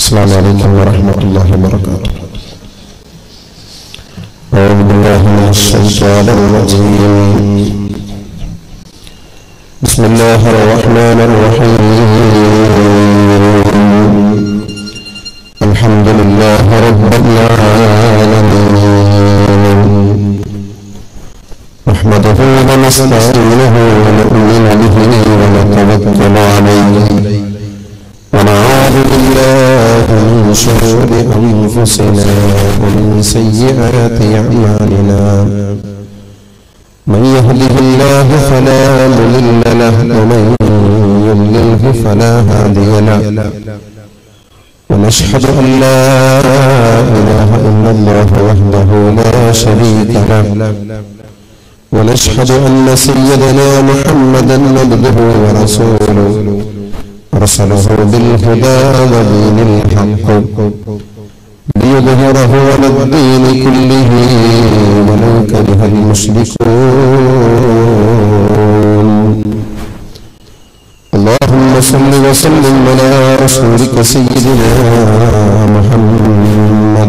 السلام عليكم ورحمة الله وبركاته أعوذ بالله من الشيطان الرجيم بسم الله الرحمن الرحيم الحمد لله رب العالمين نحمده ونستعينه ونؤمن به ونتوكل عليه ونعوذ بالله من شرور أنفسنا ومن سيئات أعمالنا من يهده الله فلا مضل له ومن يضلله فلا هادي له ونشهد أن لا إله إلا الله وحده لا شريك له ونشهد أن سيدنا محمدا عبده ورسوله أرسله بالهدى ودين الحق ليظهره على الدين كله ولو كره المشركون اللهم صل وسلم على رسولك سيدنا محمد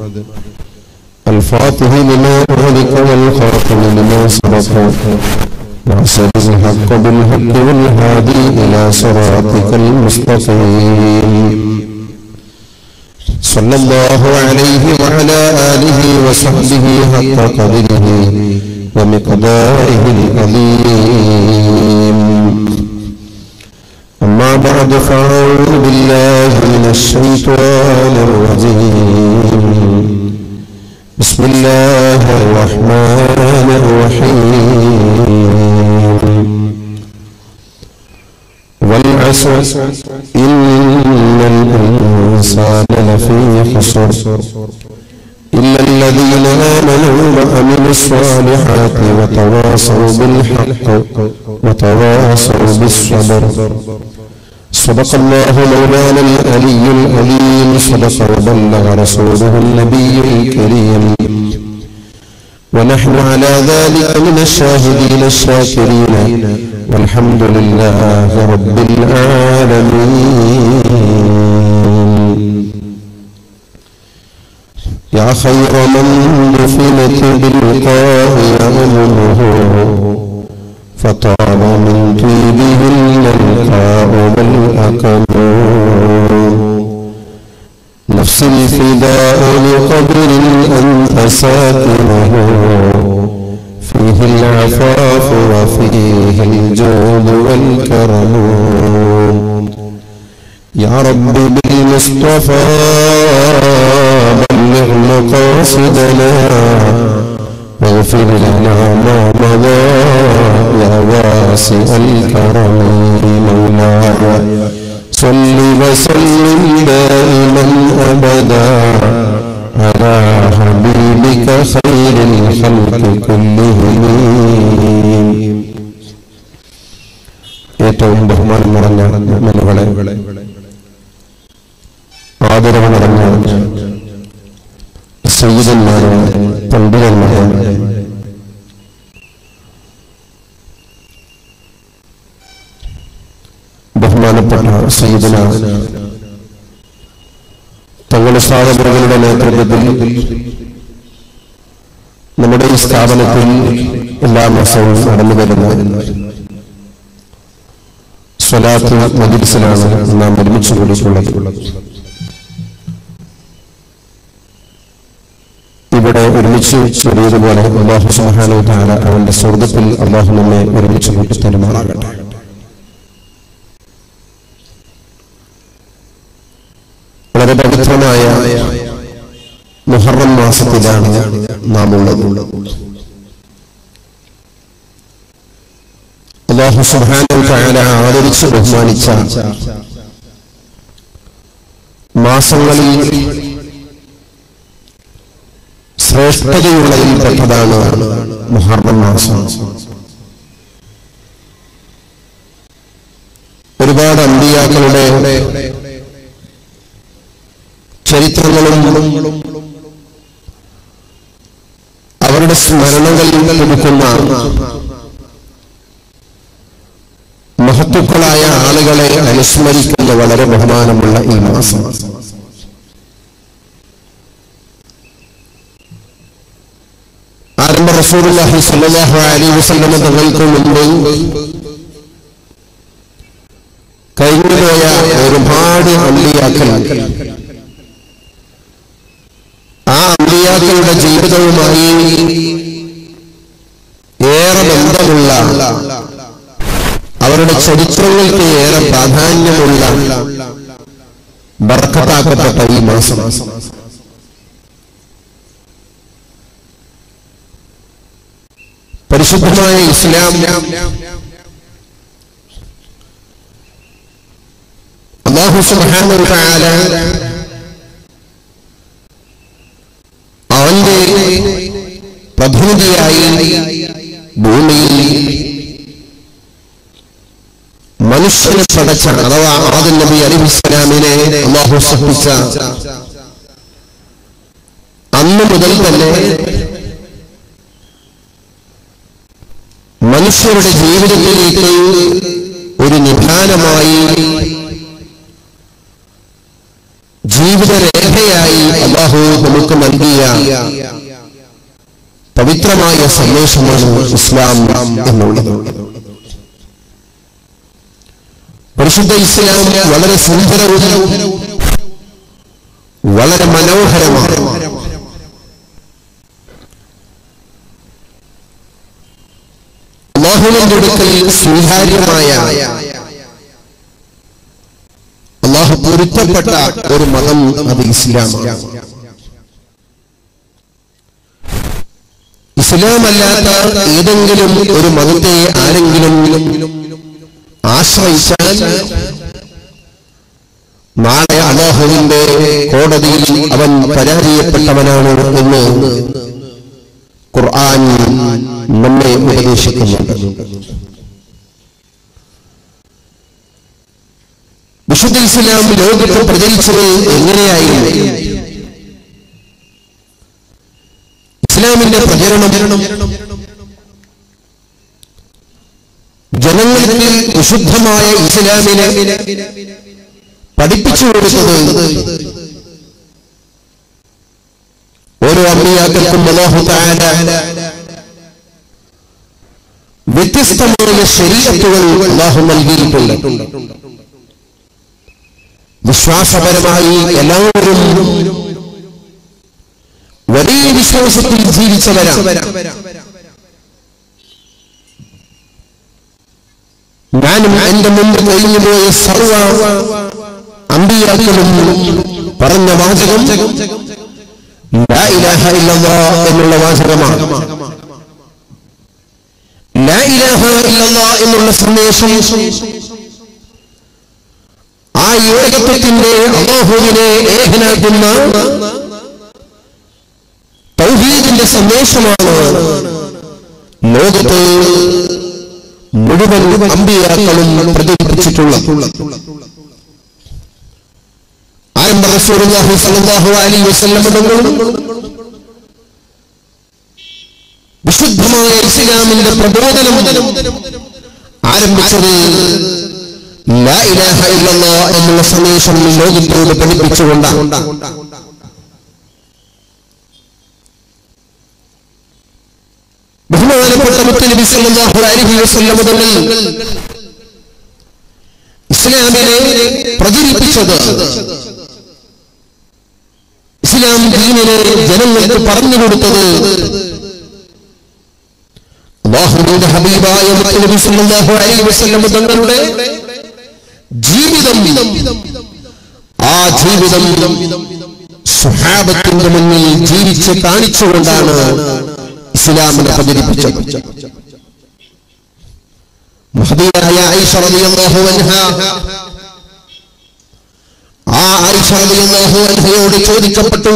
الفاتح لما أغلق والخاتم لما سبق ناصر الحق بالحق والهادي إلى صراطك المستقيم صلى الله عليه وعلى آله وصحبه حق قدره ومقداره العظيم أما بعد فأعوذ بالله من الشيطان الرجيم بسم الله الرحمن الرحيم والعصر إن الإنسان لفي خسر إلا الذين آمنوا وعملوا الصالحات وتواصوا بالحق وتواصوا بالصبر صدق الله مولانا العلي العليم صدق وبلغ رسوله النبي الكريم ونحن على ذلك من الشاهدين الشاكرين والحمد لله رب العالمين يا خير من دفنت بالقاء أمره فطاب من طيبهن القاء والأكل نفس الفداء لقبر أنت ساكنه فيه العفاف وفيه الجود والكرم يا رب بالمصطفى بلغ مقاصدنا واغفر لنا ما مضى يا واسع الكرم مولاي صل وسلم دائما ابدا على حبيبك خير الخلق كلهم ഏറ്റവും ബഹുമാനം നിറഞ്ഞ മനുകളെ ആദരവ് നിറഞ്ഞ സയ്യിദന്മാരെ പണ്ഡിതന്മാരെ ബഹുമാനപ്പെട്ട സയ്യിദന തങ്ങളുടെ സ്ഥാപനങ്ങളുടെ നേതൃത്വത്തിൽ നമ്മുടെ ഈ സ്ഥാപനത്തിൽ എല്ലാ മാസവും നടന്നു വരുന്ന സ്വലാത്ത് മജിലിസിലാണ് നാം ഒരുമിച്ച് കൂടിയിട്ടുള്ളത് ഇവിടെ ഒരുമിച്ച് ചെറിയതുപോലെ അള്ളാഹു സുഹാനോ താല അവന്റെ സ്വർഗത്തിൽ അള്ളാഹു നമ്മെ ഒരുമിച്ച് കൂട്ടി തരുമാറാകട്ടെ വളരെ പവിത്രമായ മുഹറം മാസത്തിലാണ് നാം ഉള്ളത് അള്ളാഹു സുഹാനോ താല ആദരിച്ച് ബഹുമാനിച്ച മാസങ്ങളിൽ ശ്രേഷ്ഠതയുള്ളതിൽപ്പെട്ടതാണ് മുഹറം മാസം ഒരുപാട് അമ്പിയാക്കളുടെ ചരിത്രങ്ങളും അവരുടെ സ്മരണകളിൽ കൊടുക്കുന്ന മഹത്തുക്കളായ ആളുകളെ അനുസ്മരിക്കുന്ന വളരെ ബഹുമാനമുള്ള ഈ മാസം റസൂലുള്ളാഹി സ്വല്ലല്ലാഹു അലൈഹി വസല്ലം തങ്ങൾക്ക് മുമ്പ് കഴിഞ്ഞുപോയ ഒരുപാട് അമ്പിയാക്കൾ ആ അമ്പിയാക്കളുടെ ജീവിതവുമായി ഏറെ ബന്ധമുള്ള അവരുടെ ചരിത്രങ്ങൾക്ക് ഏറെ പ്രാധാന്യമുള്ള ബർക്കത്താക്കപ്പെട്ട ഈ മാസം പരിശുദ്ധമായ ഇസ്ലാം അള്ളാഹു സുബ്ഹാനഹു വ തആല അവന്റെ പ്രതിനിധിയായി ഭൂമിയിൽ മനുഷ്യനെ പടച്ച അഥവാ ആദം നബി അലിഹിസ്ലാമിനെ അള്ളാഹു സൃഷ്ടിച്ച അന്ന് മുതൽ തന്നെ മനുഷ്യരുടെ ജീവിതത്തിലേക്ക് ഒരു നിധാനമായി ജീവിതരേഖയായി അള്ളാഹു നമുക്ക് നൽകിയ പവിത്രമായ സന്ദേശമാണ് ഇസ്ലാം എന്നുള്ളത് പരിശുദ്ധ ഇസ്ലാം വളരെ സുന്ദരവും വളരെ മനോഹരമാണ് അള്ളാഹുവിന്റെ അടുക്കൽ സ്വീകാര്യമായ അള്ളാഹു പൊരുത്തപ്പെട്ട ഒരു മതം അത് ഇസ്ലാമാണ് ഇസ്ലാം അല്ലാത്ത ഏതെങ്കിലും ഒരു മതത്തെ ആരെങ്കിലും ആശ്രയിച്ചാൽ നാളെ അള്ളാഹുവിന്റെ കോടതിയിൽ അവൻ പരാജയപ്പെട്ടവനാണ് എന്ന് ഖുർആൻ നമ്മെ ഉപദേശിക്കുന്നുണ്ട് വിശുദ്ധ ഇസ്ലാം ലോകത്ത് പ്രചരിച്ചത് എങ്ങനെയായിരുന്നു ഇസ്ലാമിന്റെ പ്രചരണം ജനങ്ങൾക്ക് വിശുദ്ധമായ ഇസ്ലാമിനെ പഠിപ്പിച്ചു കൊടുത്തത് ഓരോ അമ്മിയാക്കൾക്കും അല്ലാഹു തആല വ്യത്യസ്തമായ ശരീരത്തുകൾ അള്ളാഹു നൽകിയിട്ടുണ്ട് വിശ്വാസപരമായി എല്ലാവരും വലിയ വിശ്വാസത്തിൽ ജീവിച്ചവരാണ് ഞാനും എന്റെ മുമ്പ് കഴിഞ്ഞുപോയ സർവ അമ്പിയാക്കളും പറഞ്ഞ വാചകം ലാ ഇലാഹ ഇല്ലല്ലാഹ് എന്നുള്ള വാചകമാണ് ലാ ഇലാഹ ഇല്ലല്ലാഹ് എന്നുള്ള സന്ദേശം ആ ഏകത്വത്തിന്റെ അള്ളാഹുവിനെ ഏകനാക്കുന്ന തൗഹീദിന്റെ സന്ദേശമാണ് ലോകത്ത് മുഴുവൻ അമ്പിയാക്കളും പ്രചരിപ്പിച്ചിട്ടുള്ളത് ആരംഭ റസൂലുള്ളാഹി സ്വല്ലല്ലാഹു അലൈഹി വസല്ലം തങ്ങളും വിശുദ്ധമായ ഇസ്ലാമിന്റെ പ്രബോധനം ആരംഭിച്ചത് ലാ ഇലാഹ ഇല്ലല്ലാഹ് എന്നുള്ള സന്ദേശം ലോകത്തോട് പഠിപ്പിച്ചുകൊണ്ടാണ് ബഹുമാനപ്പെട്ട മുത്തനബി സല്ലല്ലാഹു അലൈഹി വസല്ലം തങ്ങൾ ഇസ്ലാമിനെ പ്രചരിപ്പിച്ചത് ഇസ്ലാം ദീനിനെ ജനങ്ങൾക്ക് പറഞ്ഞു കൊടുത്തത് അള്ളാഹുവിന്റെ ഹബീബായ മുത്തനബി സല്ലല്ലാഹു അലൈഹി വസല്ലം തങ്ങളുടെ ജീവിതം ആ ജീവിതം സുഹാബത്തിന്റെ മുന്നിൽ ജീവിച്ച് കാണിച്ചുകൊണ്ടാണ് ഇസ്ലാമിനെ പ്രചരിപ്പിച്ചത് മഹദിയായ ആയിഷ റളിയല്ലാഹു അൻഹ ആ ആയിഷ റളിയല്ലാഹു അൻഹയോട് ചോദിക്കപ്പെട്ടു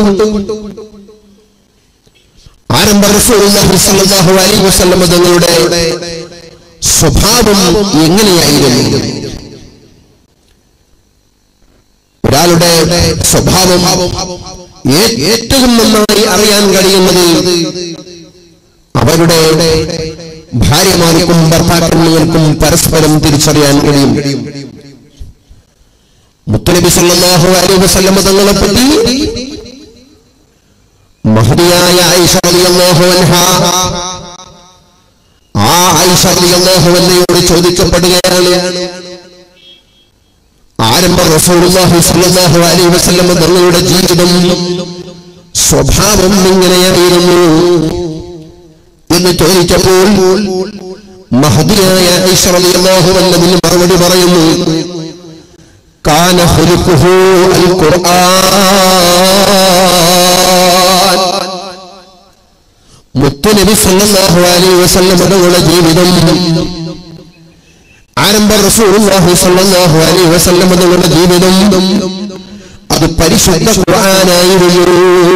ആരംഭ റസൂലുള്ളാഹി സ്വല്ലല്ലാഹു അലൈഹി വസല്ലം തങ്ങളുടെ സ്വഭാവം എങ്ങനെയായിരുന്നു ഒരാളുടെ സ്വഭാവം ഏ- ഏറ്റവും നന്നായി അറിയാൻ കഴിയുന്നത് അവരുടെ ഭാര്യമാർക്കും ഭർത്താക്കന്മാർക്കും പരസ്പരം തിരിച്ചറിയാൻ കഴിയും മുത്തനബി സല്ലല്ലാഹു അലൈഹി വസല്ലം തങ്ങളെ പറ്റി മഹദിയായ ആയിഷ റളിയല്ലാഹു അൻഹ ആ ആയിഷ റളിയല്ലാഹു അൻഹയോട് ചോദിക്കപ്പെടുകയാണ് ആരംഭ റസൂലുള്ളാഹി സ്വല്ലല്ലാഹു അലൈഹി വസല്ലം തങ്ങളുടെ ജീവിതം സ്വഭാവം ഇങ്ങനെയായിരുന്നു എന്ന് ചോദിച്ചപ്പോൾ മഹദിയായ ആയിഷ റളിയല്ലാഹു അൻഹ മറുപടി പറയുന്നു കാന ഖുലുഖുഹു അൽ ഖുർആൻ മുത്തുനബി സല്ലല്ലാഹു അലൈഹി വസല്ലം തങ്ങളുടെ ജീവിതം ആരംഭ റസൂലുള്ളാഹി സ്വല്ലല്ലാഹു അലൈഹി വസല്ലം തങ്ങളുടെ ജീവിതം അത് പരിശുദ്ധ ഖുർആനായിരുന്നു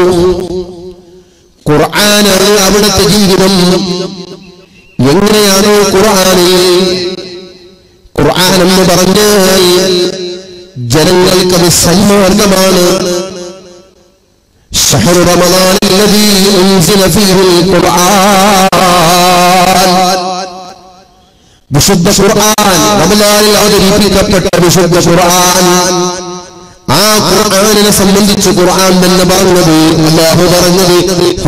ഖുർആനാണ് അവിടുത്തെ ജീവിതം എങ്ങനെയാണോ ഖുർആനിൽ ഖുർആൻ എന്ന് പറഞ്ഞാൽ ജനങ്ങൾക്കത് സന്മാർഗമാണ് شهر رمضان الذي أنزل فيه القرآن വിശുദ്ധ ഖുർആൻ റമദാനിൽ അവതരിപ്പിക്കപ്പെട്ട വിശുദ്ധ ഖുർആൻ ആ ഖുർആനിനെ സംബന്ധിച്ച് ഖുർആൻ തന്നെ പറഞ്ഞത് അല്ലാഹു പറഞ്ഞത്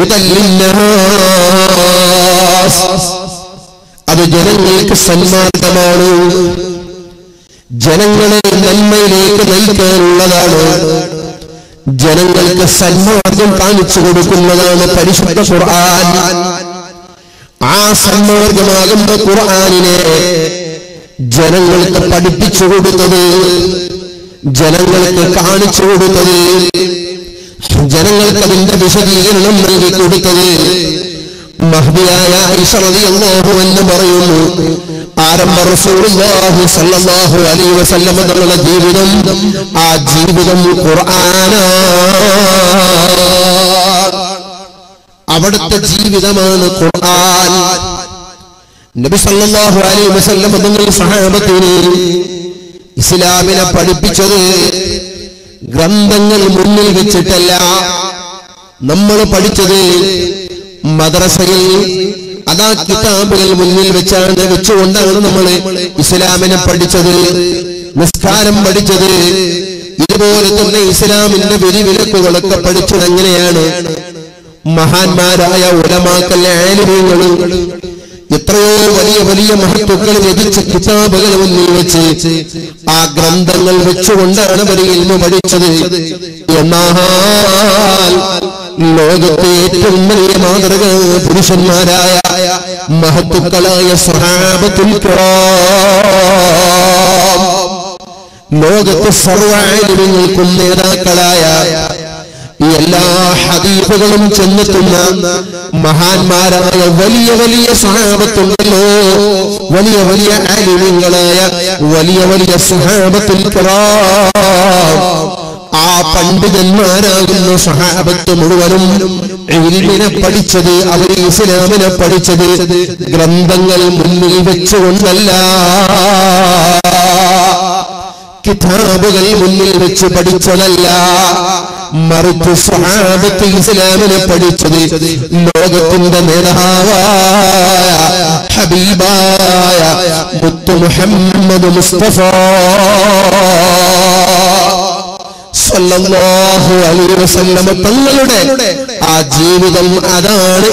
ഹുദല്ലിന്നാസ് അത് ജനങ്ങൾക്ക് സന്മാർഗമാണ് ജനങ്ങളെ നന്മയിലേക്ക് നയിക്കാനുള്ളതാണ് ജനങ്ങൾക്ക് സന്മാർഗം കാണിച്ചു കൊടുക്കുന്നതാണ് പരിശുദ്ധ ഖുർആൻ ആ സന്മാർഗമാകുന്ന ഖുർആനിനെ ജനങ്ങൾക്ക് പഠിപ്പിച്ചു കൊടുത്തത് ജനങ്ങൾക്ക് കാണിച്ചു കൊടുത്തത് ജനങ്ങൾക്ക് അതിന്റെ വിശദീകരണം നൽകി കൊടുത്തത് മഹ്ദിയായ ആയിഷ റളിയല്ലാഹു എന്ന് പറയുന്നു ആരംഭ റസൂലുള്ളാഹി സ്വല്ലല്ലാഹു അലൈഹി വസല്ലം തങ്ങളുടെ ജീവിതം ആ ജീവിതം ഖുർആനാണ് അവിടുത്തെ ജീവിതമാണ് ഖുർആൻ നബി സല്ലല്ലാഹു അലൈഹി വസല്ലം തങ്ങൾ സഹാബത്തിന് ഇസ്ലാമിനെ പഠിപ്പിച്ചത് ഗ്രന്ഥങ്ങൾ മുന്നിൽ വെച്ചിട്ടല്ല നമ്മൾ പഠിച്ചത് മദ്രസയിൽ അതാ കിതാബുകൾ മുന്നിൽ വെച്ചാണ് വെച്ചുകൊണ്ടാണ് നമ്മൾ ഇസ്ലാമിനെ പഠിച്ചത് നിസ്കാരം പഠിച്ചത് ഇതുപോലെ തന്നെ ഇസ്ലാമിന്റെ വിധിവിലക്കുകളൊക്കെ പഠിച്ചത് എങ്ങനെയാണ് മഹാന്മാരായ ഉലമാക്കൽ ആലിമീങ്ങളും എത്രയോ വലിയ വലിയ മഹത്വങ്ങൾ രചിച്ച കിതാബുകൾ മുന്നിൽ വെച്ച് ആ ഗ്രന്ഥങ്ങൾ വെച്ചുകൊണ്ടാണ് അവർ ഇൽമ പഠിച്ചത് എന്നാൽ ലോകത്തെ ഏറ്റവും വലിയ മാതൃക പുരുഷന്മാരായ മഹത്തുക്കളായ സഹാബത്തുൽ കിറാം ലോകത്ത് സർവാലിമങ്ങൾക്കും നേതാക്കളായ ഈ എല്ലാ ഹദീഫുകളും ചെന്നെത്തുന്ന മഹാന്മാരായ വലിയ വലിയ സഹാബത്തുണ്ടല്ലോ വലിയ വലിയ ആലിമ്യങ്ങളായ വലിയ വലിയ സഹാബത്തുൽ കിറാം ആ പണ്ഡിതന്മാരാകുന്ന സഹാബത്ത് മുഴുവനും ഇൽമിനെ പഠിച്ചത് അവർ ഇസ്ലാമിനെ പഠിച്ചത് ഗ്രന്ഥങ്ങൾ മുന്നിൽ വെച്ചുകൊണ്ടല്ല കിതാബുകൾ മുന്നിൽ വെച്ച് പഠിച്ചതല്ല മറിച്ച് സ്വഹാബത്ത് ഇസ്ലാമിനെ പഠിച്ചത് ലോകത്തിന്റെ നേതാവായ ഹബീബായ മുത്തു മുഹമ്മദ് മുസ്തഫ സല്ലല്ലാഹു അലൈഹി വസല്ലമ തങ്ങളുടെ ആ ജീവിതം അതാണ്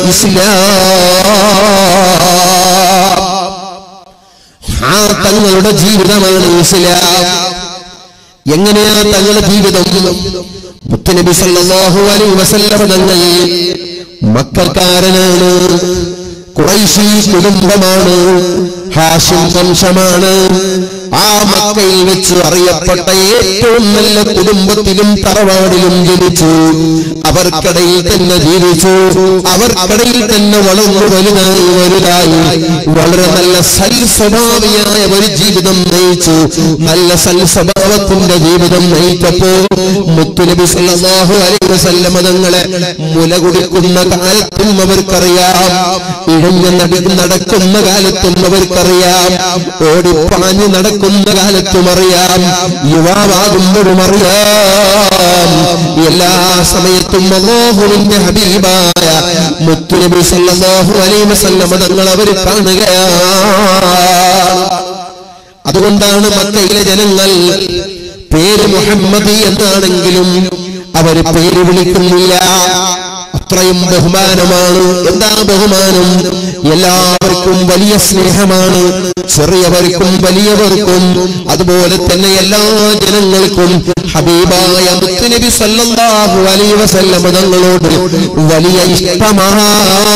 ഇസ്ലാം ആ തങ്ങളുടെ ജീവിതമാണ് ഇസ്ലാം എങ്ങനെയാ തങ്ങളുടെ ജീവിതം മുത്തനബി സല്ലല്ലാഹു അലൈഹി വസല്ലമ തങ്ങൾ മക്കക്കാരനാണ് കുറൈശി കുടുംബമാണ് ഹാഷിം വംശമാണ് ആ മക്കയിൽ വെച്ച് അറിയപ്പെട്ട ഏറ്റവും നല്ല കുടുംബത്തിലും തറവാടിലും ജനിച്ചു അവർക്കിടയിൽ തന്നെ ജീവിച്ചു അവർക്കിടയിൽ തന്നെ വളർന്നു വലുതായി വലുതായി വളരെ നല്ല സൽസ്വഭാവിയായ ഒരു ജീവിതം നയിച്ചു നല്ല സൽസ്വഭാവത്തിന്റെ ജീവിതം നയിച്ചപ്പോ മുത്തുനബി സല്ലല്ലാഹു അലൈഹി വസല്ലമ തങ്ങളെ മുല കുടിക്കുന്ന കാലത്തും അവർക്കറിയാം ഇഴഞ്ഞ നടി നടക്കുന്ന കാലത്തും അവർക്കറിയാം ഓടിപ്പാഞ്ഞ് നടക്കുന്ന കാലത്തും അറിയാം യുവാവാകുമ്പോഴും അറിയാം എല്ലാ സമയത്തും അല്ലാഹുവിന്റെ ഹബീബായ മുത്തുനബി സല്ലല്ലാഹു അലൈഹി വസല്ലമ തങ്ങൾ അവർ കാണുകയാണ് അതുകൊണ്ടാണ് മക്കയിലെ ജനങ്ങൾ പേര് മുഹമ്മദ് എന്നാണെങ്കിലും അവര് പേര് വിളിക്കുന്നില്ല അത്രയും ബഹുമാനമാണ് എന്താ ബഹുമാനം എല്ലാവർക്കും വലിയ സ്നേഹമാണ് ചെറിയവർക്കും വലിയവർക്കും അതുപോലെ തന്നെ എല്ലാ ജനങ്ങൾക്കും ഹബീബായ മുത്തുനബി സല്ലല്ലാഹു അലൈഹി വസല്ലം തങ്ങളോട് വലിയ ഇഷ്ടമാണ്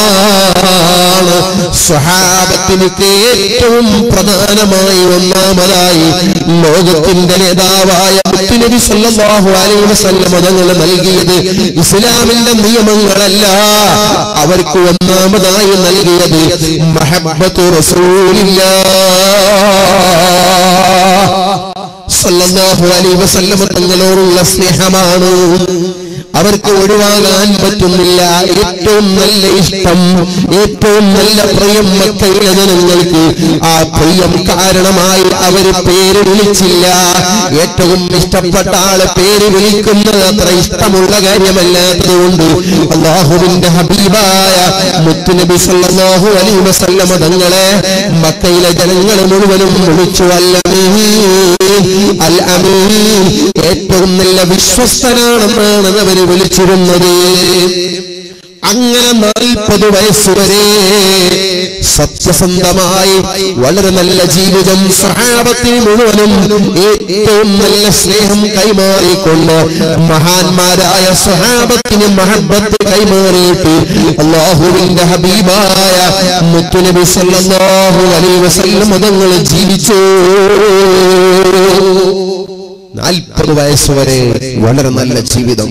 സ്വഹാബത്തിനൊക്കെ ഏറ്റവും പ്രധാനമായി ഒന്നാമതായി ലോകത്തിന്റെ നേതാവായ മുത്തുനബി സല്ലല്ലാഹു അലൈഹി വസല്ലം തങ്ങൾ നൽകിയത് ഇസ്ലാമിന്റെ നിയമങ്ങളല്ല അവർക്ക് ഒന്നാമതായി നൽകിയത് മഹബത്തു സല്ലല്ലാഹു അലൈഹി വസല്ലം തങ്ങളോടുള്ള സ്നേഹമാണ് അവർക്ക് ഒഴിവാകാൻ പറ്റുന്നില്ല ഏറ്റവും നല്ല ഇഷ്ടം ഏറ്റവും നല്ല പ്രിയം മക്കളുടെ ജനങ്ങൾക്ക് ആ പ്രിയം കാരണമായി അവര് പേര് വിളിച്ചില്ല ഏറ്റവും ഇഷ്ടപ്പെട്ട ആളെ പേര് വിളിക്കുന്നത് അത്ര ഇഷ്ടമുള്ള കാര്യമല്ലാത്തതുകൊണ്ട് അള്ളാഹുവിന്റെ ഹബീബായ മുത്തുനബി സല്ലല്ലാഹു അലൈഹി വസല്ലമ തങ്ങളെ മക്കയിലെ ജനങ്ങൾ മുഴുവനും വിളിച്ചു അല്ലമീൻ അൽ അമീൻ ഏറ്റവും നല്ല വിശ്വസ്തനാണെന്നാണ് അവര് വിളിച്ചിരുന്നത് അങ്ങനെ നാൽപ്പത് വയസ്സുവരെ സത്യസന്ധമായി വളരെ നല്ല ജീവിതം സഹാബത്തിന് മുഴുവനും ഏറ്റവും നല്ല സ്നേഹം കൈമാറിക്കൊണ്ട് മഹാന്മാരായ സഹാബത്തിന് മഹബത്ത് കൈമാറിയിട്ട് അള്ളാഹുവിന്റെ ഹബീബായ മുത്തുനബി സല്ലല്ലാഹു അലൈഹി വസല്ലം തങ്ങൾ ജീവിച്ചു നാൽപ്പത് വയസ്സുവരെ വളരെ നല്ല ജീവിതം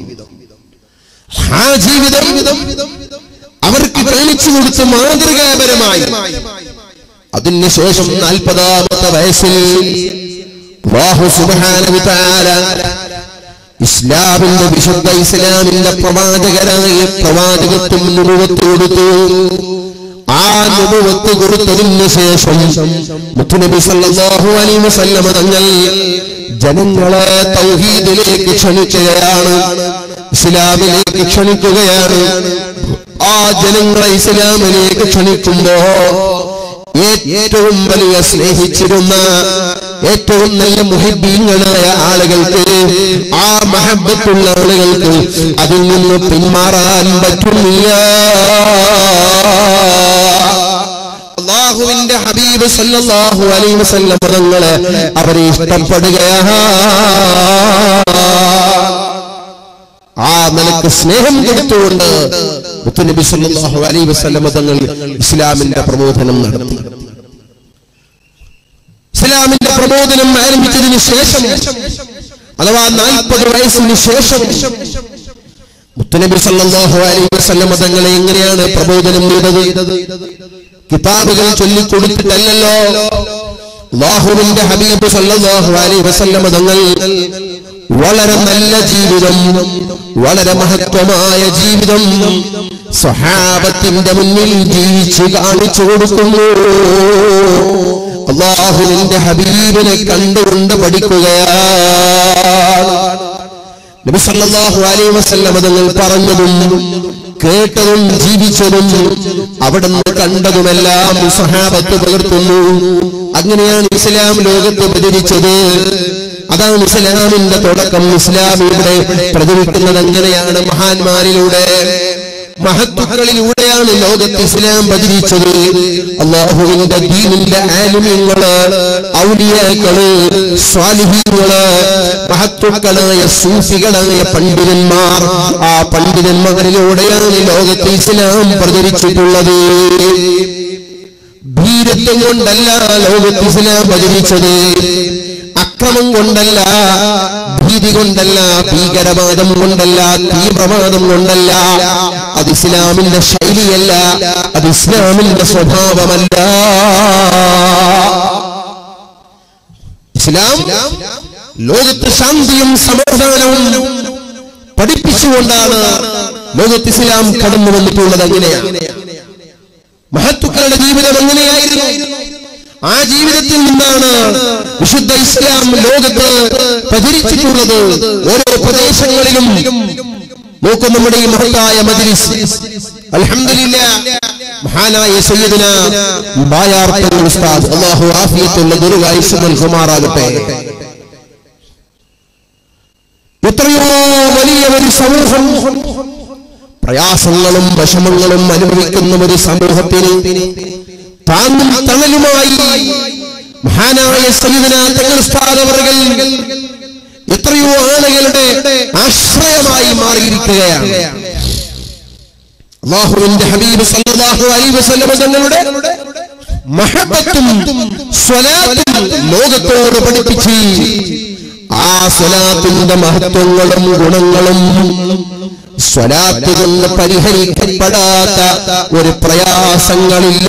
ആ ജീവിതം അവർക്ക് കാണിച്ചു കൊടുത്ത മാതൃകാപരമായി അതിനുശേഷം നാൽപ്പതാമത്തെ വയസ്സിൽ അല്ലാഹു സുബ്ഹാനഹു തആല ഇസ്ലാമിന്റെ വിശുദ്ധ ഇസ്ലാമിന്റെ പ്രവാചകരായ പ്രവാചകത്വം നുറുവത്ത് കൊടുത്തു ആ നുറുവത്ത് കൊടുത്തതിന് ശേഷം മുത്തുനബി സല്ലല്ലാഹു അലൈഹി വസല്ലമ തങ്ങൾ ജനങ്ങളെ തൗഹീദിലേക്ക് ക്ഷണിക്കുകയാണ് ഇസ്ലാമിലേക്ക് ക്ഷണിക്കുകയാണ് ആ ജനങ്ങളെ ഇസ്ലാമിലേക്ക് ക്ഷണിക്കുമ്പോ ഏറ്റവും വലിയ സ്നേഹിച്ചിരുന്ന ഏറ്റവും നല്ല മുഹിബീങ്ങളായ ആളുകൾക്ക് ആ മഹബത്തുള്ള ആളുകൾക്ക് അതിൽ നിന്ന് പിന്മാറാൻ പറ്റുന്നില്ല അള്ളാഹുവിന്റെ ഹബീബ് സല്ലല്ലാഹു അലൈഹി വസല്ലം തങ്ങളെ അവരെ ഇഷ്ടപ്പെടുകയാണ് ആ നിലക്ക് സ്നേഹം കൊടുത്തുകൊണ്ട് മുത്തുനബി സല്ലല്ലാഹു അലൈഹി വസല്ലം തങ്ങൾ ഇസ്ലാമിന്റെ പ്രബോധനം നടത്തി ഇസ്ലാമിന്റെ പ്രബോധനം ആരംഭിച്ചതിന് ശേഷം അഥവാ നാൽപ്പത് വയസ്സിന് ശേഷം മുത്തുനബി സല്ലല്ലാഹു അലൈഹി വസല്ലം തങ്ങളെ എങ്ങനെയാണ് പ്രബോധനം ചെയ്തത് കിതാബുകൾ ചൊല്ലിക്കൊടുത്തിട്ടല്ലല്ലോ അള്ളാഹുവിന്റെ ഹബീബ് സല്ലല്ലാഹു അലൈഹി വസല്ലം തങ്ങൾ വളരെ നല്ല ജീവിതം വളരെ മഹത്വമായ ജീവിതം സ്വഹാബത്തിന്റെ മുന്നിൽ ജീവിച്ചു കാണിച്ചു കൊടുക്കുന്നു അള്ളാഹുവിന്റെ ഹബീബിനെ കണ്ടുകൊണ്ട് പഠിക്കുകയാണ് നബി സല്ലല്ലാഹു അലൈഹി വസല്ലം തങ്ങൾ പറഞ്ഞതും കേട്ടതും ജീവിച്ചതും അവിടുന്ന് കണ്ടതുമെല്ലാം സഹാബത്ത് പകർത്തുന്നു അങ്ങനെയാണ് ഇസ്ലാം ലോകത്ത് പ്രചരിച്ചത് അതാണ് ഇസ്ലാമിന്റെ തുടക്കം ഇസ്ലാം ഇവിടെ പ്രചരിക്കുന്നത് അങ്ങനെയാണ് മഹാന്മാരിലൂടെ മഹത്വക്കളിലൂടെയാണ് ലോകത്ത് ഇസ്ലാം പ്രചരിച്ചത് അള്ളാഹുവിന്റെ ദീനിന്റെ ആലിമ്യങ്ങള് ഔലിയാക്കള് സ്വാലിഹീങ്ങള് മഹത്വക്കളായ സൂഫികളായ പണ്ഡിതന്മാർ ആ പണ്ഡിതന്മാരിലൂടെയാണ് ലോകത്ത് ഇസ്ലാം പ്രചരിച്ചിട്ടുള്ളത് ഭീരത്വം കൊണ്ടല്ല ലോകത്ത് ഇസ്ലാം പ്രചരിച്ചത് അക്രമം കൊണ്ടല്ല ഭീതി കൊണ്ടല്ല ഭീകരവാദം കൊണ്ടല്ല തീവ്രവാദം കൊണ്ടല്ല അത് ഇസ്ലാമിന്റെ ശൈലിയല്ല അത് ഇസ്ലാമിന്റെ സ്വഭാവമല്ല ഇസ്ലാം ലോകത്ത് ശാന്തിയും സമാധാനവും പഠിപ്പിച്ചുകൊണ്ടാണ് ലോകത്ത് ഇസ്ലാം കടന്നു വന്നിട്ടുള്ളത് അങ്ങനെയാണ് മഹത്തുക്കളുടെ ജീവിതം എങ്ങനെയായിരുന്നു ആ ജീവിതത്തിൽ നിന്നാണ് വിശുദ്ധ ഇസ്ലാം ലോകത്ത് പ്രചരിച്ചിട്ടുള്ളത് ഓരോ പ്രദേശങ്ങളിലും നോക്കും നമ്മുടെ ഈ മഹത്തായ മജ്ലിസ് അൽഹംദുലില്ലാ മഹാനായ സയ്യിദുന ബായാർ തങ്ങൾ ഉസ്താദ് അല്ലാഹു ആഫിയത്തുള്ള ദുർഗായുസ് നൽകുമാറാകട്ടെ എത്രയോ വലിയ ഒരു സമൂഹം പ്രയാസങ്ങളും വിഷമങ്ങളും അനുഭവിക്കുന്ന ഒരു സമൂഹത്തിന് താങ്ങും തണലുമായി മഹാനായ സയ്യിദന തങ്ങൾ സ്ഥാനവറുകൾ എത്രയോ ആളുകളുടെ ആശ്രയമായി മാറിയിരിക്കുകയാണ് അള്ളാഹുവിന്റെ ഹബീബ് സല്ലല്ലാഹു അലൈഹി വസല്ലം തങ്ങളുടെ മഹബത്തും സ്വലാത്തും ലോകത്തോട് പഠിപ്പിച്ച് ആ സ്വലാത്തിന്റെ മഹത്വങ്ങളും ഗുണങ്ങളും സ്വലാത്ത് കൊണ്ട് പരിഹരിക്കപ്പെടാത്ത ഒരു പ്രയാസങ്ങളില്ല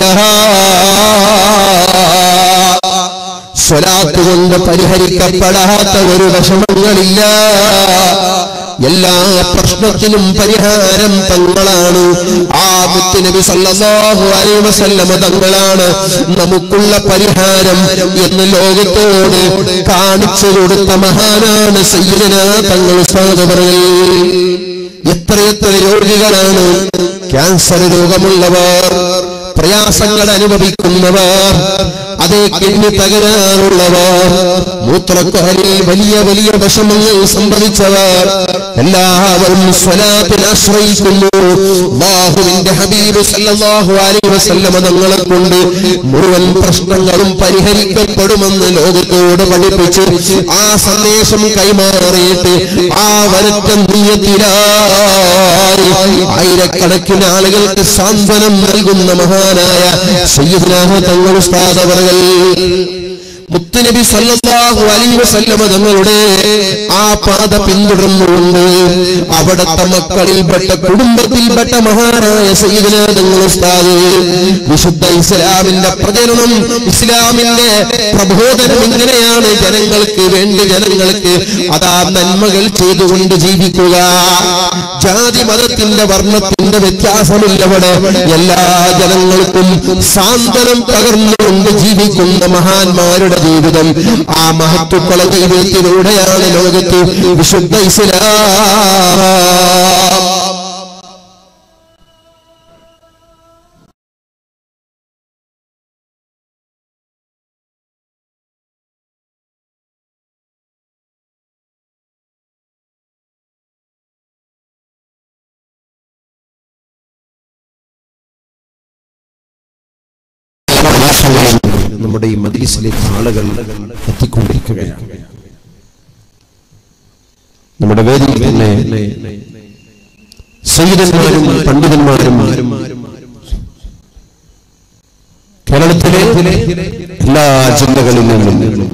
സ്വലാത്ത് കൊണ്ട് പരിഹരിക്കപ്പെടാത്ത ഒരു വിഷമങ്ങളില്ല എല്ലാ പ്രശ്നത്തിനും പരിഹാരം തങ്ങളാണ് ആ മുത്തുനബി സല്ലല്ലാഹു അലൈഹി വസല്ലമ തങ്ങളാണ് നമുക്കുള്ള പരിഹാരം എന്ന് ലോകത്തോട് കാണിച്ചു കൊടുത്ത മഹാനാണ് സയ്യിദന തങ്ങൾ സാധവറിൽ എത്രയെത്ര രോഗികളാണ് ക്യാൻസർ രോഗമുള്ളവർ പ്രയാസങ്ങൾ അനുഭവിക്കുന്നവർ അതേ കിഡ്നി തകരാറുള്ളവർ മൂത്രക്കാരിൽ വലിയ വലിയ വിഷമങ്ങൾ സംഭവിച്ചവർ എല്ലാവരും സ്വലാത്തിൽ ആശ്രയിക്കുന്നു ബാഹുവിന്റെ ഹബീബ് സല്ലല്ലാഹു അലൈഹി വസല്ലമ തങ്ങളെ കൊണ്ട് മുഴുവൻ പ്രശ്നങ്ങളും പരിഹരിക്കപ്പെടുമെന്ന് ലോകത്തോട് പഠിപ്പിച്ച് ആ സന്ദേശം കൈമാറിയിട്ട് ആ വരറ്റ നീയത്തിലായി ആയിരക്കണക്കിന് ആളുകൾക്ക് സാന്ത്വനം നൽകുന്ന മഹാനായ സയ്യിദ്നാഹ തങ്ങൾ ഉസ്താദവറുകൾ മുത്തുനബി സല്ലല്ലാഹു അലൈഹി വസല്ലമ തങ്ങളുടെ ആ പാത പിന്തുടർന്നുകൊണ്ട് അവിടത്തെ മക്കളിൽപ്പെട്ട കുടുംബത്തിൽപ്പെട്ട മഹാനായ സയ്യിദന തങ്ങൾ ഉസ്താദ് വിശുദ്ധ ഇസ്ലാമിന്റെ പ്രചരണം ഇസ്ലാമിന്റെ പ്രബോധനം ഇങ്ങനെയാണ് ജനങ്ങൾക്ക് വേണ്ടി ജനങ്ങൾക്ക് അതാ നന്മകൾ ചെയ്തുകൊണ്ട് ജീവിക്കുക ജാതി മതത്തിന്റെ വർണ്ണത്തിന്റെ വ്യത്യാസമില്ലവിടെ എല്ലാ ജനങ്ങൾക്കും സാന്ത്വനം പകർന്നുകൊണ്ട് ജീവിക്കുന്ന മഹാന്മാരുടെ ജീവിതം ആ മഹത്വക്കള ജീവിതത്തിലൂടെയാണ് ലോകത്ത് വിശുദ്ധ ഇസ്ലാം മാസങ്ങളിൽ നമ്മുടെ ഈ മദ്ലിസിലേക്ക് ആളുകൾ എത്തിക്കൊണ്ടിരിക്കുകയാണ് നമ്മുടെ വേദിയിൽ തന്നെ സയ്യിദന്മാരും പണ്ഡിതന്മാരും കേരളത്തിലെ എല്ലാ ജില്ലകളിൽ നിന്നും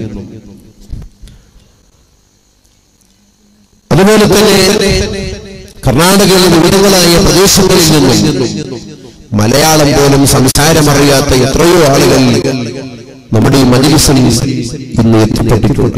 അതുപോലെ തന്നെ കർണാടകയിലെ വിവിധങ്ങളായ പ്രദേശങ്ങളിൽ നിന്നും മലയാളം പോലും സംസാരമറിയാത്ത എത്രയോ ആളുകൾ നമ്മുടെ ഈ മജിലിസിൽ ഇന്ന് എത്തിപ്പെട്ടിട്ടുണ്ട്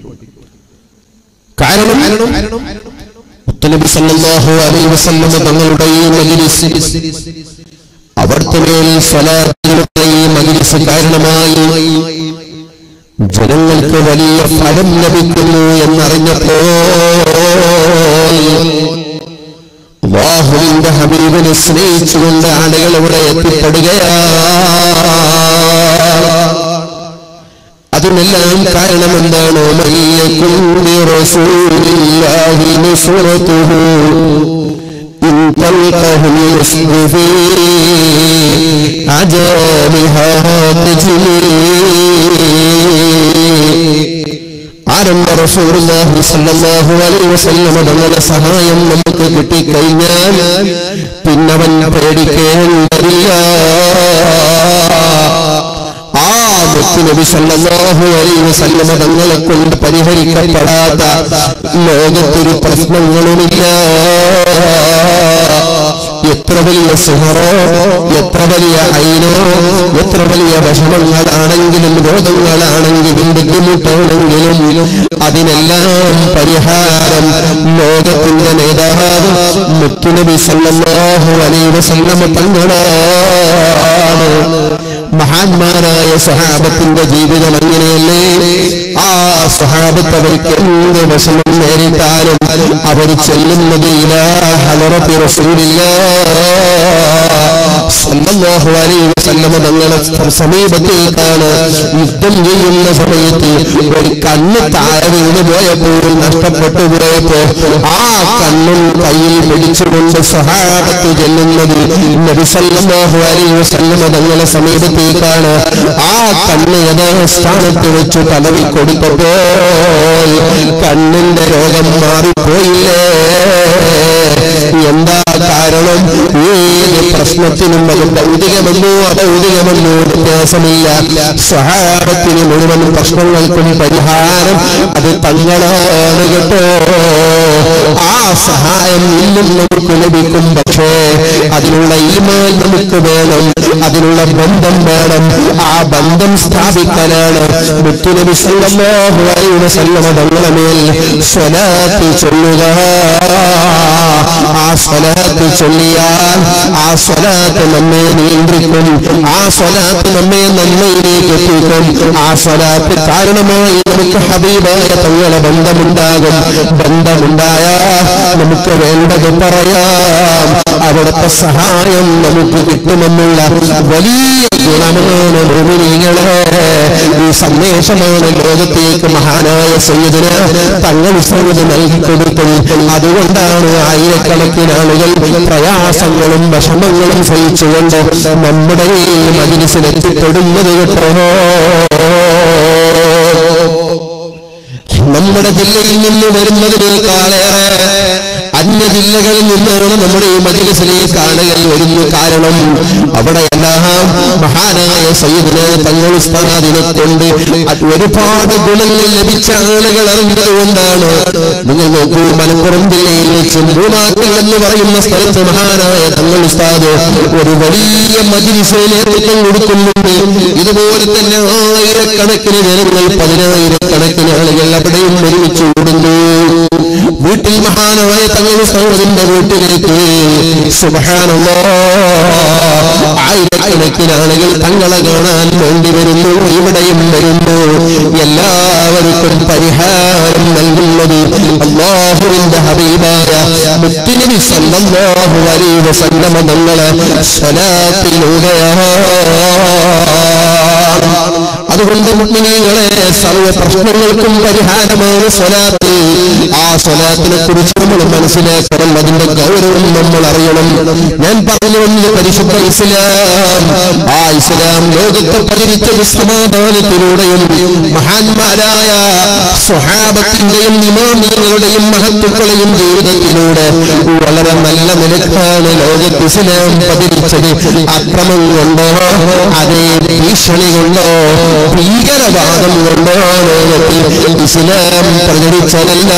കാരണം മുത്തനബി സല്ലല്ലാഹു അലൈഹി വസല്ലം തങ്ങളുടെ ഈ മജിലിസ് അവിടുത്തെ മേൽ സ്വലാത്തിന്റെ ഈ മജിലിസ് കാരണമായി ജനങ്ങൾക്ക് വലിയ ഫലം ലഭിക്കുന്നു എന്നറിഞ്ഞപ്പോൾ അള്ളാഹുവിന്റെ ഹബീബിനെ സ്നേഹിച്ചുകൊണ്ട് ആളുകൾ ഇവിടെ എത്തിപ്പെടുകയാണ് അതിനെല്ലാം കാരണം എന്താണ് മയ്യക്കുണ്ടി റസൂലില്ലാഹി നുസ്റതുഹു ഇൻ തൽഖഹു യുസ്ബു ഫീ അജാലിഹാ തജ്ലീ ആരംഭ റസൂലുള്ളാഹി സ്വല്ലല്ലാഹു അലൈഹി വസല്ലം തങ്ങളുടെ സഹായം നമുക്ക് കിട്ടിക്കഴിഞ്ഞാൽ പിന്നവൻ പേടിക്കേണ്ടതില്ല ആ മുത്തുനബി സല്ലല്ലാഹു അലൈഹി വസല്ലം തങ്ങളെ കൊണ്ട് പരിഹരിക്കപ്പെടാത്ത ലോകത്തൊരു പ്രശ്നങ്ങളുമില്ല എത്ര വലിയ സിഹറോ എത്ര വലിയ ഐനോ എത്ര വലിയ വിഷമങ്ങളാണെങ്കിലും രോഗങ്ങളാണെങ്കിലും ബുദ്ധിമുട്ടാണെങ്കിലും അതിനെല്ലാം പരിഹാരം ലോകത്തിന്റെ നേതാവ് മുത്തുനബി സല്ലല്ലാഹു അലൈഹി വസല്ലമ തങ്ങളാണ് മഹാന്മാരായ സഹാബത്തിന്റെ ജീവിതം അങ്ങനെയല്ലേ ആ സഹാബത്ത് അവർക്ക് എന്ത് വിഷമം നേരിട്ടാലും അവർ ചെല്ലുന്നത് ഇലാ ഹലറത്തി റസൂലില്ലാ സല്ലല്ലാഹു അലൈഹി വസല്ലമ തങ്ങളെ സമീപത്തേക്കാണ് യുദ്ധം ചെയ്യുന്ന സമയത്ത് ഒരു കണ്ണ് താഴെ വീണ് പോയപ്പോൾ നഷ്ടപ്പെട്ടു പോയപ്പോ ആ കണ്ണും കയ്യിൽ പിടിച്ചുകൊണ്ട് സഹാബത്ത് ചെല്ലുന്നത് നബി സല്ലല്ലാഹു അലൈഹി വസല്ലമ തങ്ങളെ സമീപത്തേക്കാണ് ആ കണ്ണ് യഥാ സ്ഥാനത്ത് വെച്ച് തലവി കൊടുത്തപ്പോൾ കണ്ണിന്റെ രോഗം മാറിപ്പോയില്ലേ എന്താ കാരണം ഏത് പ്രശ്നത്തിനും അത് ഭൗതികമെന്നോ അഭൗതികമെന്നോ വ്യത്യാസമില്ല സഹാബത്തിന് മുഴുവൻ പ്രശ്നങ്ങൾക്കും പരിഹാരം അത് തങ്ങളാണ് കേട്ടോ ആ സഹായം ഇന്നും നമുക്ക് ലഭിക്കും പക്ഷേ അതിനുള്ള ഈമാൻ നമുക്ക് വേണം അതിനുള്ള ബന്ധം വേണം ആ ബന്ധം സ്ഥാപിക്കാനാണ് മുത്തുനബി സല്ലല്ലാഹു അലൈഹി വസല്ലമ തങ്ങളുടെ മേൽ സ്വലാത്ത് ചൊല്ലുക ആ സ്വലാത്ത് ചൊല്ലിയാൽ ആ സ്വലാത്ത് നമ്മെ നിയന്ത്രിക്കും ആ സ്വലാത്ത് നമ്മെ നന്മയിലേക്ക് എത്തിക്കും ആ സ്വലാത്ത് കാരണമായി നമുക്ക് ഹബീബായ തങ്ങളെ ബന്ധമുണ്ടാകും ബന്ധമുണ്ടായാൽ നമുക്ക് വേണ്ടത് പറയാം അവിടുത്തെ സഹായം നമുക്ക് കിട്ടുമെന്നുള്ള വലിയ ഗുണമാണ് ഭൂമിനികളെ ഈ സന്ദേശമാണ് ലോകത്തേക്ക് മഹാനായ സയ്യിദിന് തങ്ങൾ സയ്യിദ് നൽകിക്കൊടുത്തത് അതുകൊണ്ടാണ് ആയിരക്കണക്കിന് ആളുകൾ പ്രയാസങ്ങളും വിഷമങ്ങളും സഹിച്ചുകൊണ്ട് നമ്മുടെ ഈ മജിലിസിലെത്തിപ്പെടുന്നത് കേട്ടോ നമ്മുടെ ജില്ലയിൽ നിന്ന് വരുന്നതിനേക്കാളേറെ അന്യ ജില്ലകളിൽ നിന്നാണ് നമ്മുടെ ഈ മജിലിസിലേക്ക് ആളുകൾ വരുന്നു കാരണം അവിടെയെല്ലാം മഹാനായ സയ്യിദിനെ തങ്ങൾ ഉസ്താദിനെ കൊണ്ട് അത് ഒരുപാട് ഗുണങ്ങൾ ലഭിച്ച ആളുകൾ അറിഞ്ഞത് കൊണ്ടാണ് നിങ്ങൾ നോക്കൂ മലപ്പുറം ജില്ലയിൽ വെച്ച് മൂന്നാക്കൽ എന്ന് പറയുന്ന സ്ഥലത്ത് മഹാനായ തങ്ങൾ ഉസ്താദ് ഒരു വലിയ മജിലിസിന് നേതൃത്വം കൊടുക്കുന്നുണ്ട് ഇതുപോലെ തന്നെ ആയിരക്കണക്കിന് ജനങ്ങൾ പതിനായിരക്കണക്കിന് ആളുകൾ അവിടെയും ഒരുമിച്ച് കൂടുന്നു വീട്ടിൽ മഹാനായ തങ്ങൾ സൗഹൃദിന്റെ വീട്ടിലേക്ക് സുബഹാനല്ലോ ആയിരക്കണക്കിന് ആളുകൾ തങ്ങളെ കാണാൻ വേണ്ടി വരുന്നു ഇവിടെയും വരുന്നു എല്ലാവർക്കും പരിഹാരം നൽകുന്നത് അള്ളാഹുവിന്റെ ഹബീബായ മുത്തുനബി സല്ലല്ലാഹു അലൈഹി വസല്ലമ തങ്ങളെ സ്വലാത്തിലൂടെയാണ് അതുകൊണ്ട് മുഗ്മിനീകളെ സർവ്വ പ്രശ്നങ്ങൾക്കും പരിഹാരമാണ് സ്വലാത്ത് ആ സ്വലാത്തിനെ കുറിച്ച് നമ്മൾ മനസ്സിലാക്കണം അതിന്റെ ഗൗരവം നമ്മൾ അറിയണം ഞാൻ പറഞ്ഞു വന്നത് പരിശുദ്ധ ഇസ്ലാം ആ ഇസ്ലാം ലോകത്തെ പരിചരിച്ചത് സമാധാനത്തിലൂടെയും മഹാന്മാരായ സ്വഹാബത്തിന്റെയും ഇമാമികളുടെയും മഹത്വക്കളെയും ജീവിതത്തിലൂടെ വളരെ നല്ല നിലക്കാണ് ലോകത്ത് ഇസ്ലാം പതിരിച്ചത് അക്രമം കൊണ്ടോ അതേ ഭീഷണി കൊണ്ടോ ഭീകരവാദം കൊണ്ടോ ലോകത്തിൽ ഇസ്ലാം പ്രചരിച്ചതല്ല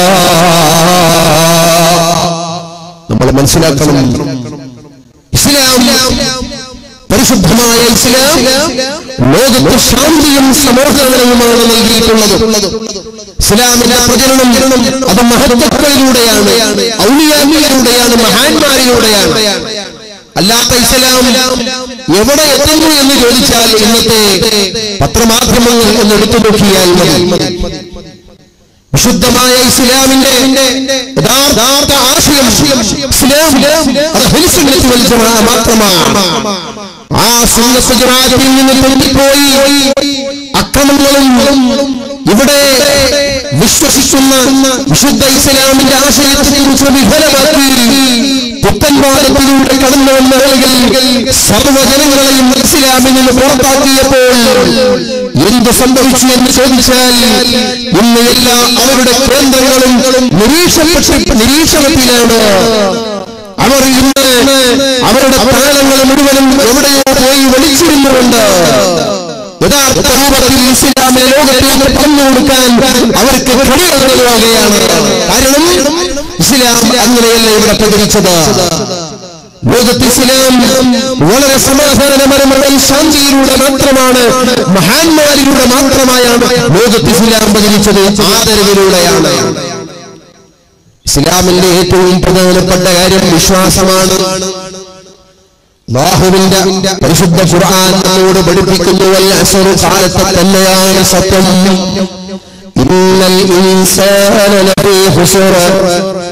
നമ്മൾ മനസ്സിലാക്കണം ഇസ്ലാം പരിശുദ്ധമായ ഇസ്ലാം ലോകത്ത് ശാന്തിയും സമാധാനവുമാണ് നൽകിയിട്ടുള്ളത് ഇസ്ലാമിന്റെ പ്രചരണം അത് മഹത്വക്കളിലൂടെയാണ് ഔലിയാമിയിലൂടെയാണ് മഹാന്മാരിലൂടെയാണ് അല്ലാത്ത ഇസ്ലാം എവിടെ എത്തുന്നു എന്ന് ചോദിച്ചാൽ ഇന്നത്തെ പത്രമാധ്യമങ്ങൾ ഒന്ന് എടുത്തു നോക്കിയാൽ മതി വിശുദ്ധമായ ഇസ്ലാമിന്റെ യഥാർത്ഥ ആശയം ഇസ്ലാം അത് ഹരിസുന്നത്ത് വൽ ജമാഅ മാത്രമാണ് ആ സുന്നത്ത് ജമാഅത്തിൽ നിന്ന് പൊന്തിപ്പോയി അക്രമങ്ങളും ഇവിടെ വിശ്വസിക്കുന്ന വിശുദ്ധ ഇസ്ലാമിന്റെ ആശയത്തെ കുറിച്ച് വിഫലമാക്കി പുത്തൻവാദത്തിലൂടെ കടന്നു വന്ന ആളുകൾ സർവ്വജനങ്ങളെയും ഇസ്ലാമിൽ നിന്ന് പുറത്താക്കിയപ്പോൾ എന്ത് സംഭവിച്ചു എന്ന് ചോദിച്ചാൽ ഇന്ന് എല്ലാ അവരുടെ കേന്ദ്രങ്ങളും നിരീക്ഷപ്പെട്ട നിരീക്ഷണത്തിലാണ് അവർ ഇന്ന് അവരുടെ താളങ്ങൾ മുഴുവനും എവിടെയോ പോയി വലിച്ചിരുന്നുകൊണ്ട് യഥാർത്ഥ രൂപത്തിൽ ഇസ്ലാമിനെ ലോകത്തേക്ക് പറഞ്ഞു കൊടുക്കാൻ അവർക്ക് കഴിയുക നൽകുകയാണ് കാരണം ഇസ്ലാം അങ്ങനെയല്ല ഇവിടെ പ്രചരിച്ചത് ലോകത്ത് ഇസ്ലാം വളരെ സമാധാനപരമായ ശാന്തിയിലൂടെ മാത്രമാണ് മഹാന്മാരിലൂടെ മാത്രമായാണ് ലോകത്ത് ഇസ്ലാം പ്രചരിച്ചത് ആദരവിലൂടെയാണ് ഇസ്ലാമിന്റെ ഏറ്റവും പ്രധാനപ്പെട്ട കാര്യം വിശ്വാസമാണ് അല്ലാഹുവിന്റെ പരിശുദ്ധ ഖുർആൻ നമ്മോട് പഠിപ്പിക്കുന്നു വൽ അസ്റു കാലത്തെ തന്നെയാണ് സത്യം ഇന്നൽ ഇൻസാന ലഫീ ഖുസ്റ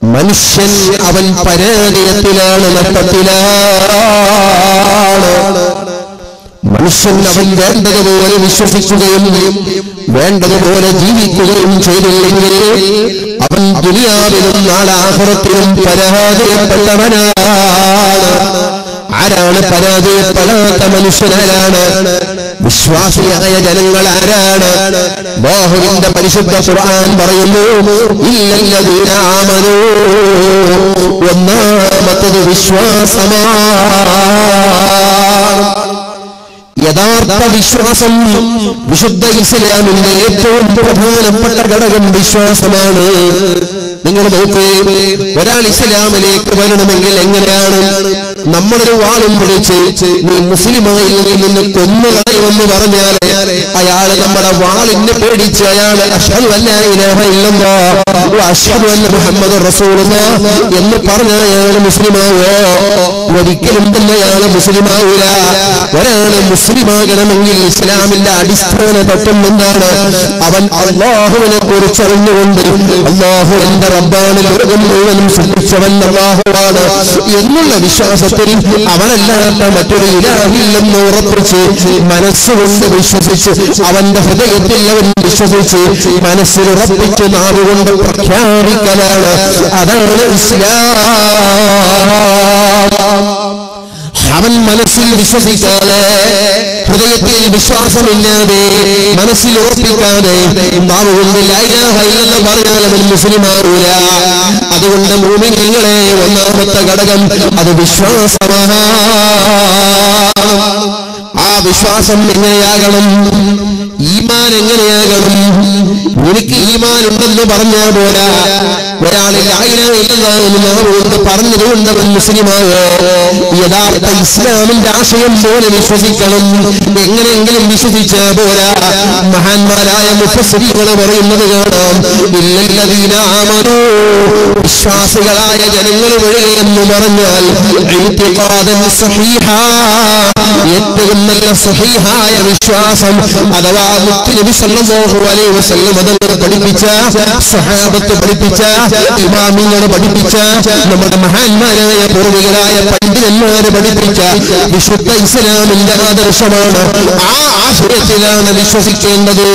മനുഷ്യൻ അവൻ പരാജയത്തിലാണ് നഷ്ടത്തിലാണ് മനുഷ്യൻ അവൻ വേണ്ടതുപോലെ വിശ്വസിക്കുകയും വേണ്ടതുപോലെ ജീവിക്കുകയും ചെയ്തില്ലെങ്കിൽ അവൻ ദുനിയാവിലും നാളെ ആഹ്റത്തിലും പരാജയപ്പെട്ടവനാണ് ആരാണ് പരാജയപ്പെടാത്ത മനുഷ്യനാരാണ് വിശ്വാസിയായ ജനങ്ങൾ ആരാണ് ബാഹുവിന്റെ പരിശുദ്ധ ഖുർആൻ പറയുന്നു ഇല്ലല്ലദീന ആമനൂ ഒന്നാമത്തത് വിശ്വാസമാണ് യഥാർത്ഥ വിശ്വാസം വിശുദ്ധ ഇസ്ലാമിന്റെ ഏറ്റവും പ്രധാനപ്പെട്ട ഘടകം വിശ്വാസമാണ് നിങ്ങൾ നോക്കൂ ഒരാൾ ഇസ്ലാമിലേക്ക് വരണമെങ്കിൽ എങ്ങനെയാണ് നമ്മളൊരു വാളും പിടിച്ച് നീ മുസ്ലിമായി നിന്ന് കൊന്നുകളയുമെന്ന് പറഞ്ഞാൽ അയാൾ നമ്മുടെ വാളിനെ പേടിച്ച് അയാൾ അഷ്ഹദു അല്ലാ ഇലാഹ ഇല്ലല്ലാഹ് വ അഷ്ഹദു അന്ന മുഹമ്മദ് റസൂലുള്ളാഹ് എന്ന് പറഞ്ഞാൽ അയാൾ മുസ്ലിമാവോ ഒരിക്കലും തന്നെ അയാൾ മുസ്ലിമാവൂല ഒരാള് മുസ്ലിമാകണമെങ്കിൽ ഇസ്ലാമിന്റെ അടിസ്ഥാന തത്വം എന്താണ് അവൻ അള്ളാഹുവിനെ കുറിച്ച് അറിഞ്ഞുകൊണ്ട് അള്ളാഹു എന്റെ റബ്ബാണ് ലോകം മുഴുവനും സൃഷ്ടിച്ചവൻ അള്ളാഹുവാണ് എന്നുള്ള വിശ്വാസത്തിൽ അവനല്ലാത്ത മറ്റൊരു ഇലാഹില്ലെന്ന് ഉറപ്പിച്ച് മനസ്സുകൊണ്ട് വിശ്വസിച്ച് അവന്റെ ഹൃദയത്തിൽ അവൻ വിശ്വസിച്ച് മനസ്സിൽ ഉറപ്പിച്ച് നാവുകൊണ്ട് പ്രഖ്യാപിക്കലാണ് അതാണ് ഇസ്ലാം അവൻ മനസ്സിൽ വിശ്വസിക്കാതെ ഹൃദയത്തിൽ വിശ്വാസമില്ലാതെ മനസ്സിൽ ഉറപ്പിക്കാതെ നാവുകൊണ്ട് എന്ന് പറഞ്ഞാൽ അവൻ മുസ്ലിമാവൂല അതുകൊണ്ട് മൂമിനിങ്ങളെ ഒന്നാമത്തെ ഘടകം അത് വിശ്വാസമാണ് ആ വിശ്വാസം എങ്ങനെയാകണം ഈമാൻ എങ്ങനെയാകണം എനിക്ക് ഈമാൻ ഉണ്ടെന്ന് പറഞ്ഞാൽ പോരാ ഒരാളിൽ ആയിരം പറഞ്ഞതുകൊണ്ട് അവൻ മുസ്ലിമാവോ യഥാർത്ഥ ഇസ്ലാമിന്റെ ആശയം പോലെ വിശ്വസിക്കണം എങ്ങനെയെങ്കിലും വിശ്വസിച്ചാൽ പോരാ മഹാന്മാരായ മുഫസ്സരികൾ പറയുന്നത് കാണാം ഇല്ലല്ലതീനാമനോ വിശ്വാസികളായ ജനങ്ങൾ വഴിയെന്ന് പറഞ്ഞാൽ ഇഅ്തിഖാദൻ സഹീഹാ ഏറ്റവും നല്ല സഹീഹായ വിശ്വാസം അഥവാ മുത്തുനബി സല്ലല്ലാഹു അലൈഹി വസല്ലം അതങ്ങൾ പഠിപ്പിച്ച സഹാബത്ത് പഠിപ്പിച്ച ഇമാമിങ്ങൾ പഠിപ്പിച്ച നമ്മുടെ മഹാന്മാരായ പൂർവികരായ പണ്ഡിതന്മാരെ പഠിപ്പിച്ച വിശുദ്ധ ഇസ്ലാമിന്റെ ആദർശമാണ് ആ ആശയത്തിലാണ് വിശ്വസിക്കേണ്ടത്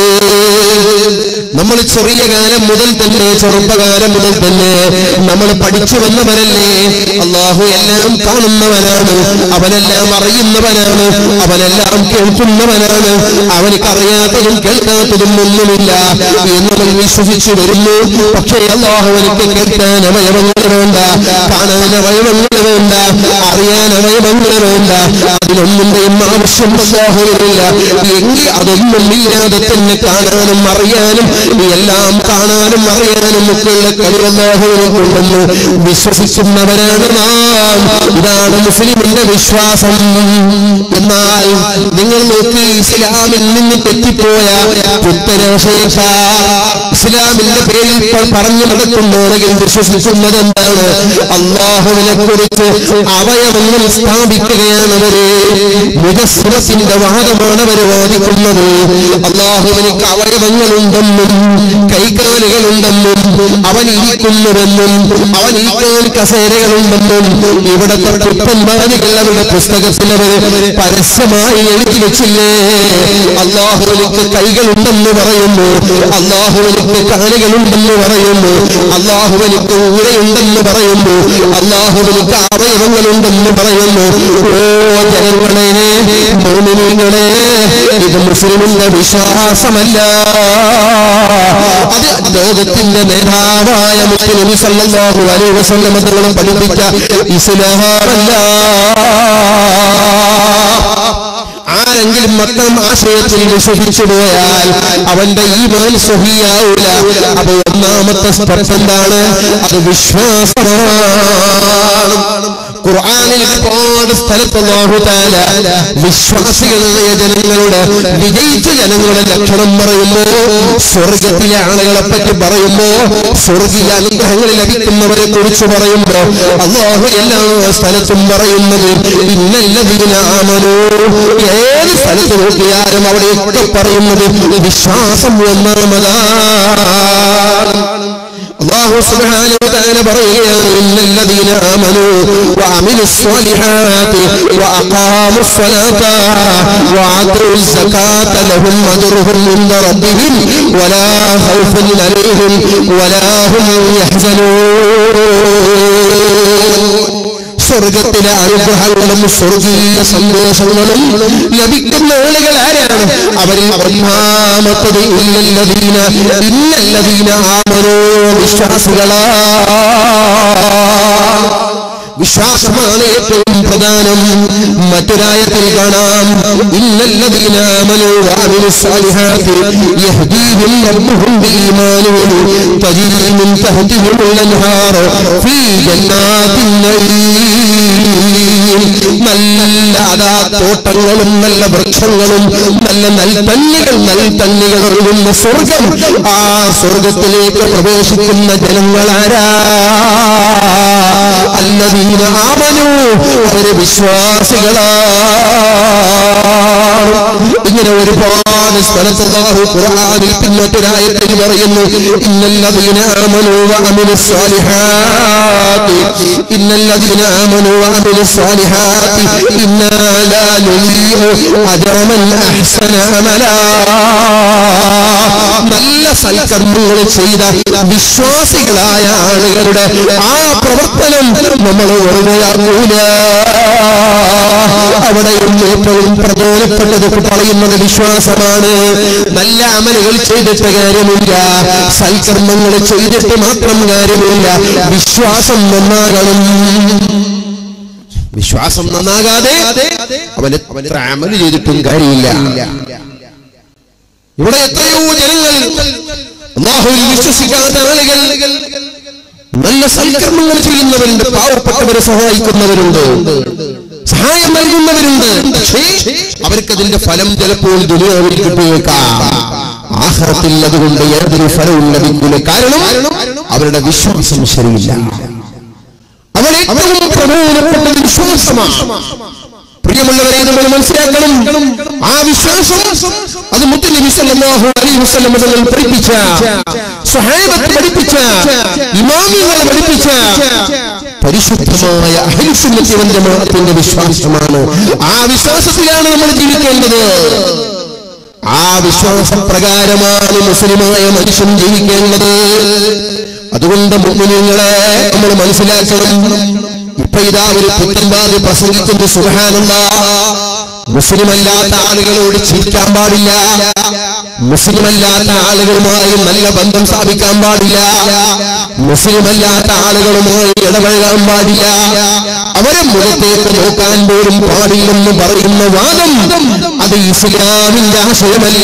നമ്മൾ ചെറിയ കാലം മുതൽ തന്നെ ചെറുപ്പകാലം മുതൽ തന്നെ നമ്മൾ പഠിച്ചു വന്നവരല്ലേ അള്ളാഹു എല്ലാം കാണുന്നവനാണ് അവനെല്ലാം അറിയുന്നവനാണ് അവനെല്ലാം കേൾക്കുന്നവനാണ് അവനക്ക് അറിയാത്തതും കേൾക്കാത്തതും ഒന്നുമില്ല എന്നവൻ വിശ്വസിച്ചു വരുന്നു പക്ഷേ അള്ളാഹു എനിക്ക് കേൾക്കാൻ അവയവങ്ങൾ വേണ്ട കാണാൻ അവയവങ്ങൾ വേണ്ട അറിയാൻ അവയവങ്ങൾ വേണ്ട അതിനൊന്നിന്റെയും ആവശ്യം അള്ളാഹുവിനില്ല എങ്കിൽ അതൊന്നും ഇല്ലാതെ തന്നെ കാണാനും അറിയാനും എല്ലാം കാണാനും അറിയാനും ഒക്കെയുള്ള കഴിവല്ലാഹുവിനെ കൊണ്ടെന്ന് വിശ്വസിക്കുന്നവരാണ് നാം ഇതാണ് മുസ്ലിമിന്റെ വിശ്വാസം എന്നാൽ നിങ്ങൾ നോക്കി ഇസ്ലാമിൽ നിന്ന് തെറ്റിപ്പോയ പുത്തനാശേഷ ഇസ്ലാമിന്റെ പേരിൽ ഇപ്പോൾ പറഞ്ഞു നടക്കുന്നുണ്ടെങ്കിൽ വിശ്വസിക്കുന്നത് എന്താണ് അള്ളാഹുവിനെ കുറിച്ച് അവയവങ്ങൾ സ്ഥാപിക്കുകയാണ് അവര് മുജസ്സുരത്തിന്റെ വാദമാണ് അവർ വാദിക്കുന്നത് അള്ളാഹുവിനക്ക് അവയവങ്ങളുണ്ടെന്നും കൈകാലുകളുണ്ടെന്നും അവൻ ഇരിക്കുന്നുവെന്നും അവൻ ഇരിക്കാൻ കസേരകളുണ്ടെന്നും ഇവിടത്തെ പുത്തൻമാരികൾ അവരുടെ പുസ്തകത്തിൽ അവർ പരസ്യമായി എഴുതി വെച്ചില്ലേ അള്ളാഹുവിനക്ക് കൈകളുണ്ടെന്ന് പറയുന്നു അള്ളാഹുവിനക്ക് കാലുകളുണ്ടെന്ന് പറയുന്നു അള്ളാഹുവിനക്ക് ഊരയുണ്ടെന്ന് പറയുന്നു അള്ളാഹുവിനക്ക് അവയവങ്ങളുണ്ടെന്ന് പറയുന്നു ഓ ജനങ്ങളെ മോമിനികളെ ഇത് മുസ്ലിമിന്റെ വിശ്വാസമല്ല അത് ലോകത്തിന്റെ നേതാവായ മുസ്ലിം സല്ലല്ലാഹു അലൈഹി വസല്ലം തങ്ങളും പഠിപ്പിച്ച ഇസ്ലാമല്ല ആരെങ്കിലും മൊത്തം ആശയത്തിൽ വിശ്വസിച്ചു പോയാൽ അവന്റെ ഈ മാൻ സ്വഹിയാവൂല അപ്പൊ ഒന്നാമത്തെ സ്റ്റെപ്പ് എന്താണ് അത് വിശ്വാസമാണ് ഖുർആനിൽ ഒരുപാട് സ്ഥലത്ത് അല്ലാഹു തആല വിശ്വാസികളായ ജനങ്ങളുടെ വിജയിച്ച ജനങ്ങളുടെ ലക്ഷണം പറയുമ്പോ സ്വർഗത്തിലെ ആളുകളെ പറ്റി പറയുമ്പോ സ്വർഗീയ അനുഗ്രഹങ്ങൾ ലഭിക്കുന്നവരെ കുറിച്ച് പറയുമ്പോ അള്ളാഹു എല്ലാ സ്ഥലത്തും പറയുന്നത് ഇന്നല്ലതീന ആമനോ ഏത് സ്ഥലത്ത് നോക്കിയാലും അവിടെയൊക്കെ പറയുന്നത് വിശ്വാസം ഒന്നാമതാണ് അള്ളാഹു സുബ്ഹാനഹു വ തആല പറയുകയാണ് ഇന്നല്ലദീന ആമനു വഅമിലു സ്വാലിഹാത്തി വഅഖാമു الصلاة وآتوا الزكاة لهم أجرهم عند ربهم ولا خوف عليهم ولا هم يحزنون സ്വർഗത്തിലെ അനുഗ്രഹങ്ങളും സ്വർഗീയ സന്തോഷങ്ങളും ലഭിക്കുന്ന ആളുകൾ ആരാണ് അവരിൽ ഒന്നാമത്തത് ഇല്ലല്ലതീന ഇന്നല്ലതീന ആമനോ വിശ്വാസികളാ വിശ്വാസമാണ് ഏറ്റവും പ്രധാനം മറ്റൊരായത്തിൽ കാണാം ഇന്നല്ലദീന ആമനു വഅമിലു സ്വാലിഹാത്തി യഹ്ദീഹിം റബ്ബുഹും ബിഈമാനിഹിം തജ്രീ മിൻ തഹ്തിഹിമുൽ അൻഹാർ ഫീ ജന്നാത്തിൻ നഈം നല്ല അതാ തോട്ടങ്ങളും നല്ല വൃക്ഷങ്ങളും നല്ല നൽതണ്ണികൾ നൽതണ്ണികൾ ഒഴുകുന്ന സ്വർഗം ആ സ്വർഗത്തിലേക്ക് പ്രവേശിക്കുന്ന ജനങ്ങളാരാ അല്ലദീന ആമനു അവര് വിശ്വാസികളാ ഇങ്ങനെ ഒരുപാട് സ്ഥലത്ത് അല്ലാഹു ഖുർആനിൽ പിന്നൊറ്റൊരായത്തിൽ പറയുന്നു ഇന്നല്ലദീന ആമനു വഅമിലു സ്വാലിഹാത്തി ഇന്നല്ലദീന ആമനു വഅമിലു സ്വാലിഹാത്തി ഇന്നാ ലാ നുളീഉ അജ്റ മൻ അഹ്സന അമലാ നല്ല സൽക്കർമ്മങ്ങൾ ചെയ്ത വിശ്വാസികളായ ആളുകളുടെ ആ പ്രവർത്തനം നമ്മൾ വെറുതെയാകൂല അവിടെയും ഏറ്റവും പ്രധാനപ്പെട്ടത് പറയുന്നത് വിശ്വാസമാണ് നല്ല അമലുകൾ ചെയ്തിട്ട് കാര്യമില്ല സൽക്കർമ്മങ്ങൾ ചെയ്തിട്ട് മാത്രം കാര്യമില്ല വിശ്വാസം നന്നാകണം വിശ്വാസം നന്നാകാതെ അവന് എത്ര അമല് ചെയ്തിട്ടും കാര്യമില്ല ഇവിടെ എത്രയോ ജനങ്ങൾ അള്ളാഹുവിൽ വിശ്വസിക്കാത്ത ആളുകൾ നല്ല സൽക്കർമ്മങ്ങൾ ചെയ്യുന്നവരുണ്ട് പാവപ്പെട്ടവരെ സഹായിക്കുന്നവരുണ്ട് സഹായം നൽകുന്നവരുണ്ട് പക്ഷേ അവർക്കതിന്റെ ഫലം ചിലപ്പോൾ ദുനിയാവിൽ കിട്ടുകയേക്കാം ആഹ്റത്തിൽ അതുകൊണ്ട് യാതൊരു ഫലവും ലഭിക്കില്ല കാരണം അവരുടെ വിശ്വാസം ശരിയില്ല അവർ ഏറ്റവും പ്രധാനപ്പെട്ടത് വിശ്വാസമാണ് പ്രിയമുള്ളവരെ നമ്മൾ മനസ്സിലാക്കണം ആ വിശ്വാസം അത് മുത്തനബി സല്ലല്ലാഹു അലൈഹി വസല്ലം തങ്ങൾ പഠിപ്പിച്ച സ്വഹാബത്ത് പഠിപ്പിച്ച ഇമാമികളെ പഠിപ്പിച്ച പരിശുദ്ധമായ അഹിൽസുന്നത്തി വൽ ജമാഅത്തിന്റെ വിശ്വാസമാണ് ആ വിശ്വാസത്തിലാണ് നമ്മൾ ജീവിക്കേണ്ടത് ആ വിശ്വാസപ്രകാരമാണ് മുസ്ലിമായ മനുഷ്യൻ ജീവിക്കേണ്ടത് അതുകൊണ്ട് മുസ്ലിങ്ങളെ നമ്മൾ മനസ്സിലാക്കണം ഇപ്പൊ ഇതാ ഒരു പുത്തൻവാദി പ്രസംഗിക്കുന്ന സുഹാനന്ദ മുസ്ലിമല്ലാത്ത ആളുകളോട് ചിരിക്കാൻ പാടില്ല മുസ്ലിമല്ലാത്ത ആളുകളുമായി നല്ല ബന്ധം സ്ഥാപിക്കാൻ പാടില്ല മുസ്ലിമല്ലാത്ത ആളുകളുമായി ഇടപഴകാൻ പാടില്ല അവരെ മുഖത്തേക്ക് നോക്കാൻ പോലും പാടില്ലെന്ന് പറയുന്ന വാദം അത് ഇസ്ലാമിന്റെ ആശയമല്ല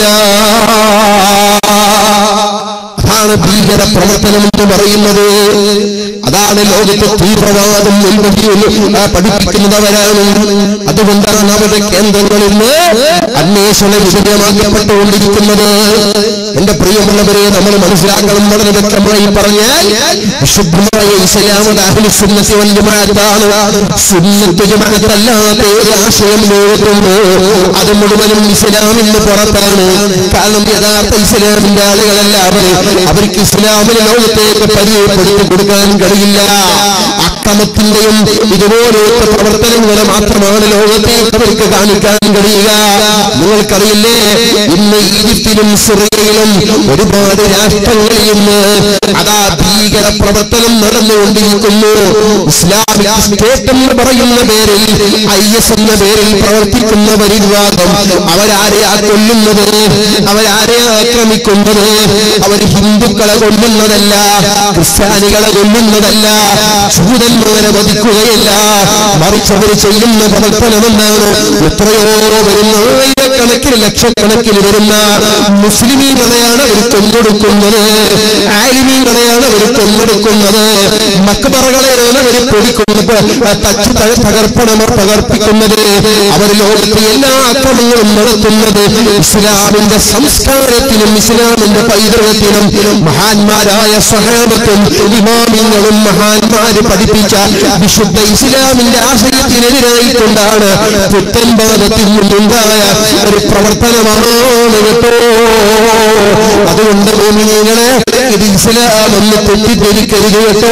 അതാണ് ഭീകര പ്രവർത്തനം എന്ന് പറയുന്നത് അതാണ് ലോകത്തെ തീവ്രവാദം മുൻപതിയിൽ പഠിപ്പിക്കുന്നവരാണ് അതുകൊണ്ടാണ് അവരുടെ കേന്ദ്രങ്ങളിൽ നിന്ന് അന്വേഷണ വിധേയമാക്കപ്പെട്ടുകൊണ്ടിരിക്കുന്നത് എന്റെ പ്രിയമുള്ളവരെ നമ്മൾ മനസ്സിലാക്കണം വളരെ വ്യക്തമായി പറഞ്ഞാൽ വിശുദ്ധമായ ഇസ്ലാമത് അഹ്ലു സുന്നത്തി വൽ ജമാഅത്താണ് സുന്നത്ത് ജമാഅത്തല്ലാത്ത ഏത് ആശയം ലോകത്തുണ്ട് അത് മുഴുവനും ഇസ്ലാമിന് പുറത്താണ് കാരണം യഥാർത്ഥ ഇസ്ലാമിന്റെ ആളുകളല്ല അവര് അവർക്ക് ഇസ്ലാമിന് ലോകത്തേക്ക് പരിചയപ്പെടുത്തി കൊടുക്കാൻ കഴിയില്ല അക്രമത്തിന്റെയും ഇതുപോലത്തെ പ്രവർത്തനങ്ങളെ മാത്രമാണ് ലോകത്തേക്ക് അവർക്ക് കാണിക്കാൻ കഴിയുക നിങ്ങൾക്കറിയില്ലേ ഇന്ന് ഈജിപ്തിലും സിറിയയിലും ഒരുപാട് രാഷ്ട്രങ്ങളിൽ ഇന്ന് അതാ ഭീകര പ്രവർത്തനം നടന്നുകൊണ്ടിരിക്കുന്നു ഇസ്ലാമിക് സ്റ്റേറ്റ് എന്ന് പറയുന്ന പേരിൽ ഐ എസ് എന്ന പേരിൽ പ്രവർത്തിക്കുന്ന ഒരു വിഭാഗം അവരാരെയാ കൊല്ലുന്നത് അവരാരെയാ ആക്രമിക്കുന്നത് അവർ ഹിന്ദുക്കളെ കൊല്ലുന്നതല്ല ക്രിസ്ത്യാനികളെ കൊല്ലുന്നതല്ല ജൂതന്മാരെ വധിക്കുകയില്ല മറിച്ച് അവർ ചെയ്യുന്ന പ്രവർത്തനമെന്നാണ് എത്രയോ വരുന്ന ആയിരക്കണക്കിന് ലക്ഷക്കണക്കിന് വരുന്ന മുസ്ലിമീങ്ങളെയാണ് അവർ കൊന്നൊടുക്കുന്നത് ആലിമീങ്ങളെയാണ് അവർ കൊന്നൊടുക്കുന്നത് മക്ബറകളെയാണ് അവർ പൊടിക്കുന്നത് തച്ചു ത- തകർപ്പണമർ തകർപ്പിക്കുന്നത് അവർ ലോകത്തെ എല്ലാ അക്രമങ്ങളും നടത്തുന്നത് ഇസ്ലാമിന്റെ സംസ്കാരത്തിനും ഇസ്ലാമിന്റെ പൈതൃകത്തിനും മഹാന്മാരായ സഹാബത്തും ഇമാമിങ്ങളും മഹാന്മാര് പഠിപ്പിച്ച വിശുദ്ധ ഇസ്ലാമിന്റെ ആശയത്തിനെതിരായിക്കൊണ്ടാണ് പുത്തൻപാദത്തിൽ നിന്നുണ്ടായ ഒരു പ്രവർത്തനമാണ് കേട്ടോ അതുകൊണ്ട് ഭൂമിനികളെ ഇത് ഇസ്ലാം എന്ന് തെറ്റിദ്ധരിക്കരുത് കേട്ടോ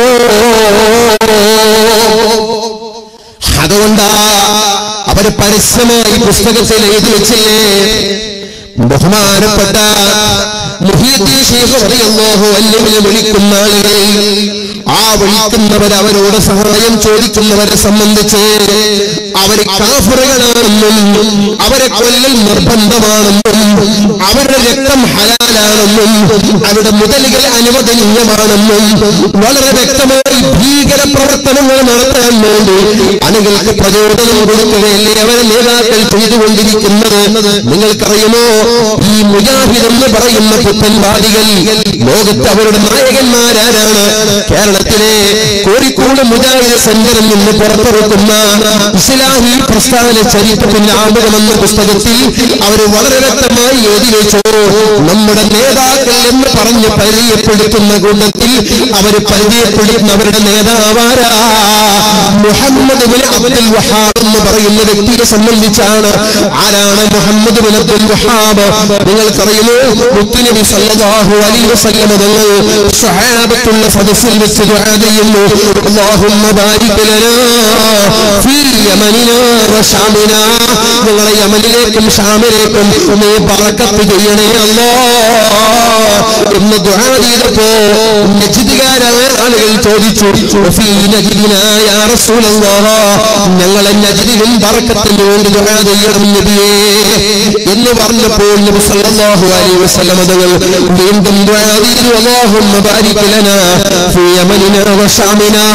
അതുകൊണ്ടാ അവര് പരസ്യമായി പുസ്തകത്തിൽ എഴുതി വെച്ചില്ലേ ബഹുമാനപ്പെട്ട മുഹീദ്ദീൻ ശൈഖ് റളിയല്ലാഹു അൻഹുവിനെ വിളിക്കുന്ന ആളുകൾ ആ വിളിക്കുന്നവർ അവരോട് സഹായം ചോദിക്കുന്നവരെ സംബന്ധിച്ച് അവര് കാഫറുകളാണെന്നും അവരെ കൊല്ലൽ നിർബന്ധമാണെന്നും അവരുടെ രക്തം ഹലാലാണെന്നും അവരുടെ മുതലുകൾ അനുവദനീയമാണെന്നും വളരെ വ്യക്തമായി ഭീകര പ്രവർത്തനങ്ങൾ നടത്താൻ വേണ്ടി അണികൾക്ക് പ്രചോദനം കൊടുക്കുകയല്ലേ അവരെ നേതാക്കൾ ചെയ്തുകൊണ്ടിരിക്കുന്നത് നിങ്ങൾക്കറിയുമോ ഈ മുജാഹിദ് എന്ന് പറയുന്ന പുത്തൻവാദികൾ ലോകത്ത് അവരുടെ നായകന്മാരാരാണ് കേരളത്തിലെ കോഴിക്കോട് മുജാഹിദ് സെന്ററിൽ നിന്ന് പുറത്തിറക്കുന്ന ഇസ്ലാഹി പ്രസ്ഥാന ചരിത്രത്തിന്റെ ആമുഖമെന്ന പുസ്തകത്തിൽ അവർ വളരെ വ്യക്തമായി എഴുതി വെച്ചു നമ്മുടെ നേതാക്കൾ എന്ന് പറഞ്ഞ് പരിചയപ്പെടുത്തുന്ന കൂട്ടത്തിൽ അവർ പരിചയപ്പെടുത്തുന്ന അവരുടെ നേതാവാരാ മുഹമ്മദ് ബിൻ അബ്ദുൽ വഹാബ് എന്ന് പറയുന്ന വ്യക്തിയെ സംബന്ധിച്ചാണ് ആരാണ് മുഹമ്മദ് ബിൻ അബ്ദുൽ വഹാബ് നിങ്ങൾക്കറിയുമോ മുത്തുനബി സല്ലല്ലാഹു അലൈഹി വസല്ലം തങ്ങൾ സ്വഹാബത്തുള്ള സദസ്സിൽ വെച്ച് ദുആ ചെയ്യുന്നു അല്ലാഹുമ്മ ബാരിക് ലനാ ഫീ യമനിനാ വശാമിനാ ഞങ്ങളെ യമനിലേക്കും ഷാമിലേക്കും നീ ബറക്കത്ത് ചെയ്യണേ അല്ലാ എന്ന് ദുആ ചെയ്തപ്പോ നജിദുകാരായ ആളുകൾ ചോദിച്ചു ഫീ നജിദിനാ യാ റസൂലല്ലാഹ് ഞങ്ങളെ നജിദിലും ബറക്കത്തിന് വേണ്ടി ദുആ ചെയ്യണം നബിയേ എന്ന് പറഞ്ഞപ്പോൾ നബി സല്ലല്ലാഹു അലൈഹി വസല്ലം തങ്ങൾ വീണ്ടും ദുആ ചെയ്തു അല്ലാഹുമ്മ ബാരിക് ലനാ ഫീ യമനിനാ വശാമിനാ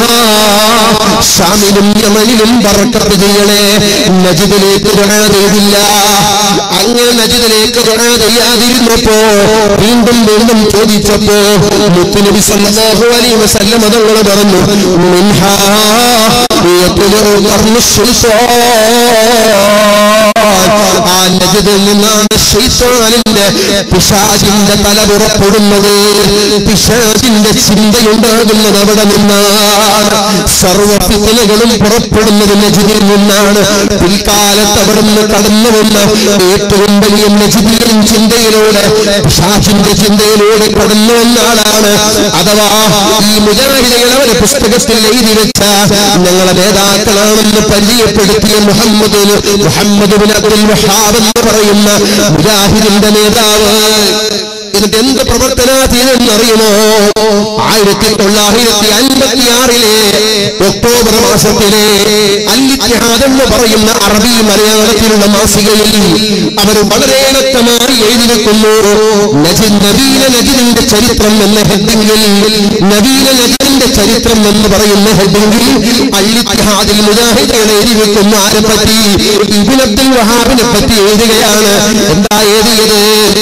ഷാമിലും യമനിലും ബറക്കത്ത് ചെയ്യണേ നജിദിലേക്ക് ദുആ ചെയ്തില്ല അങ്ങനെ നജിദിലേക്ക് ദുആ ചെയ്യാതിരുന്നപ്പോ വീണ്ടും വീണ്ടും ചോദിച്ചപ്പോ മുത്തുനബി സല്ലല്ലാഹു അലൈഹി വസല്ലം തങ്ങൾ പറഞ്ഞു മിൻഹാ യത്ലു ഖർനു ആ നജദിൽ നിന്നാണ് ശൈത്താനിന്റെ പിശാചിന്റെ തല പുറപ്പെടുന്നത് പിശാചിന്റെ ചിന്തയുണ്ടാകുന്നത് അവിടെ നിന്നാണ് സർവ പിത്തലുകളും പുറപ്പെടുന്നത് നജിദിൽ നിന്നാണ് പിൽക്കാലത്ത് അവിടെ നിന്ന് കടന്നു വന്ന ഏറ്റവും വലിയ നജിദിയൻ ചിന്തയിലൂടെ പിശാചിന്റെ ചിന്തയിലൂടെ കടന്നു വന്ന ആളാണ് അഥവാ ഈ മുജാഹിദകൾ അവരെ പുസ്തകത്തിൽ എഴുതി വെച്ച ഞങ്ങളെ നേതാക്കളാണെന്ന് പരിചയപ്പെടുത്തിയ Muhammad Muhammad bin Abdul Wahab എന്ന് പറയുന്ന മുജാഹിദിന്റെ നേതാവ് എന്നിട്ട് എന്ത് പ്രവർത്തന ചെയ്തെന്നറിയുമോ ആയിരത്തി തൊള്ളായിരത്തി അൻപത്തി ആറിലെ ഒക്ടോബർ മാസത്തിലെ അല്ലിത്തിഹാദ് എന്ന് പറയുന്ന അറബി മലയാളത്തിലുള്ള മാസികയിൽ അവർ വളരെ വ്യക്തമായി എഴുതി വെക്കുന്നു നജി- നബീന നജിദിന്റെ ചരിത്രം എന്ന ഹെഡിങ്ങിൽ നബീന നജിദിന്റെ ചരിത്രം എന്ന് പറയുന്ന ഹെഡിങ്ങിൽ അല്ലിത്തിഹാദിൽ മുജാഹിദുകൾ എഴുതി വെക്കുന്ന ആരെ പറ്റി ഇബിൻ അബ്ദുൽ വഹാബിനെ പറ്റി എഴുതുകയാണ് എന്താ എഴുതിയത്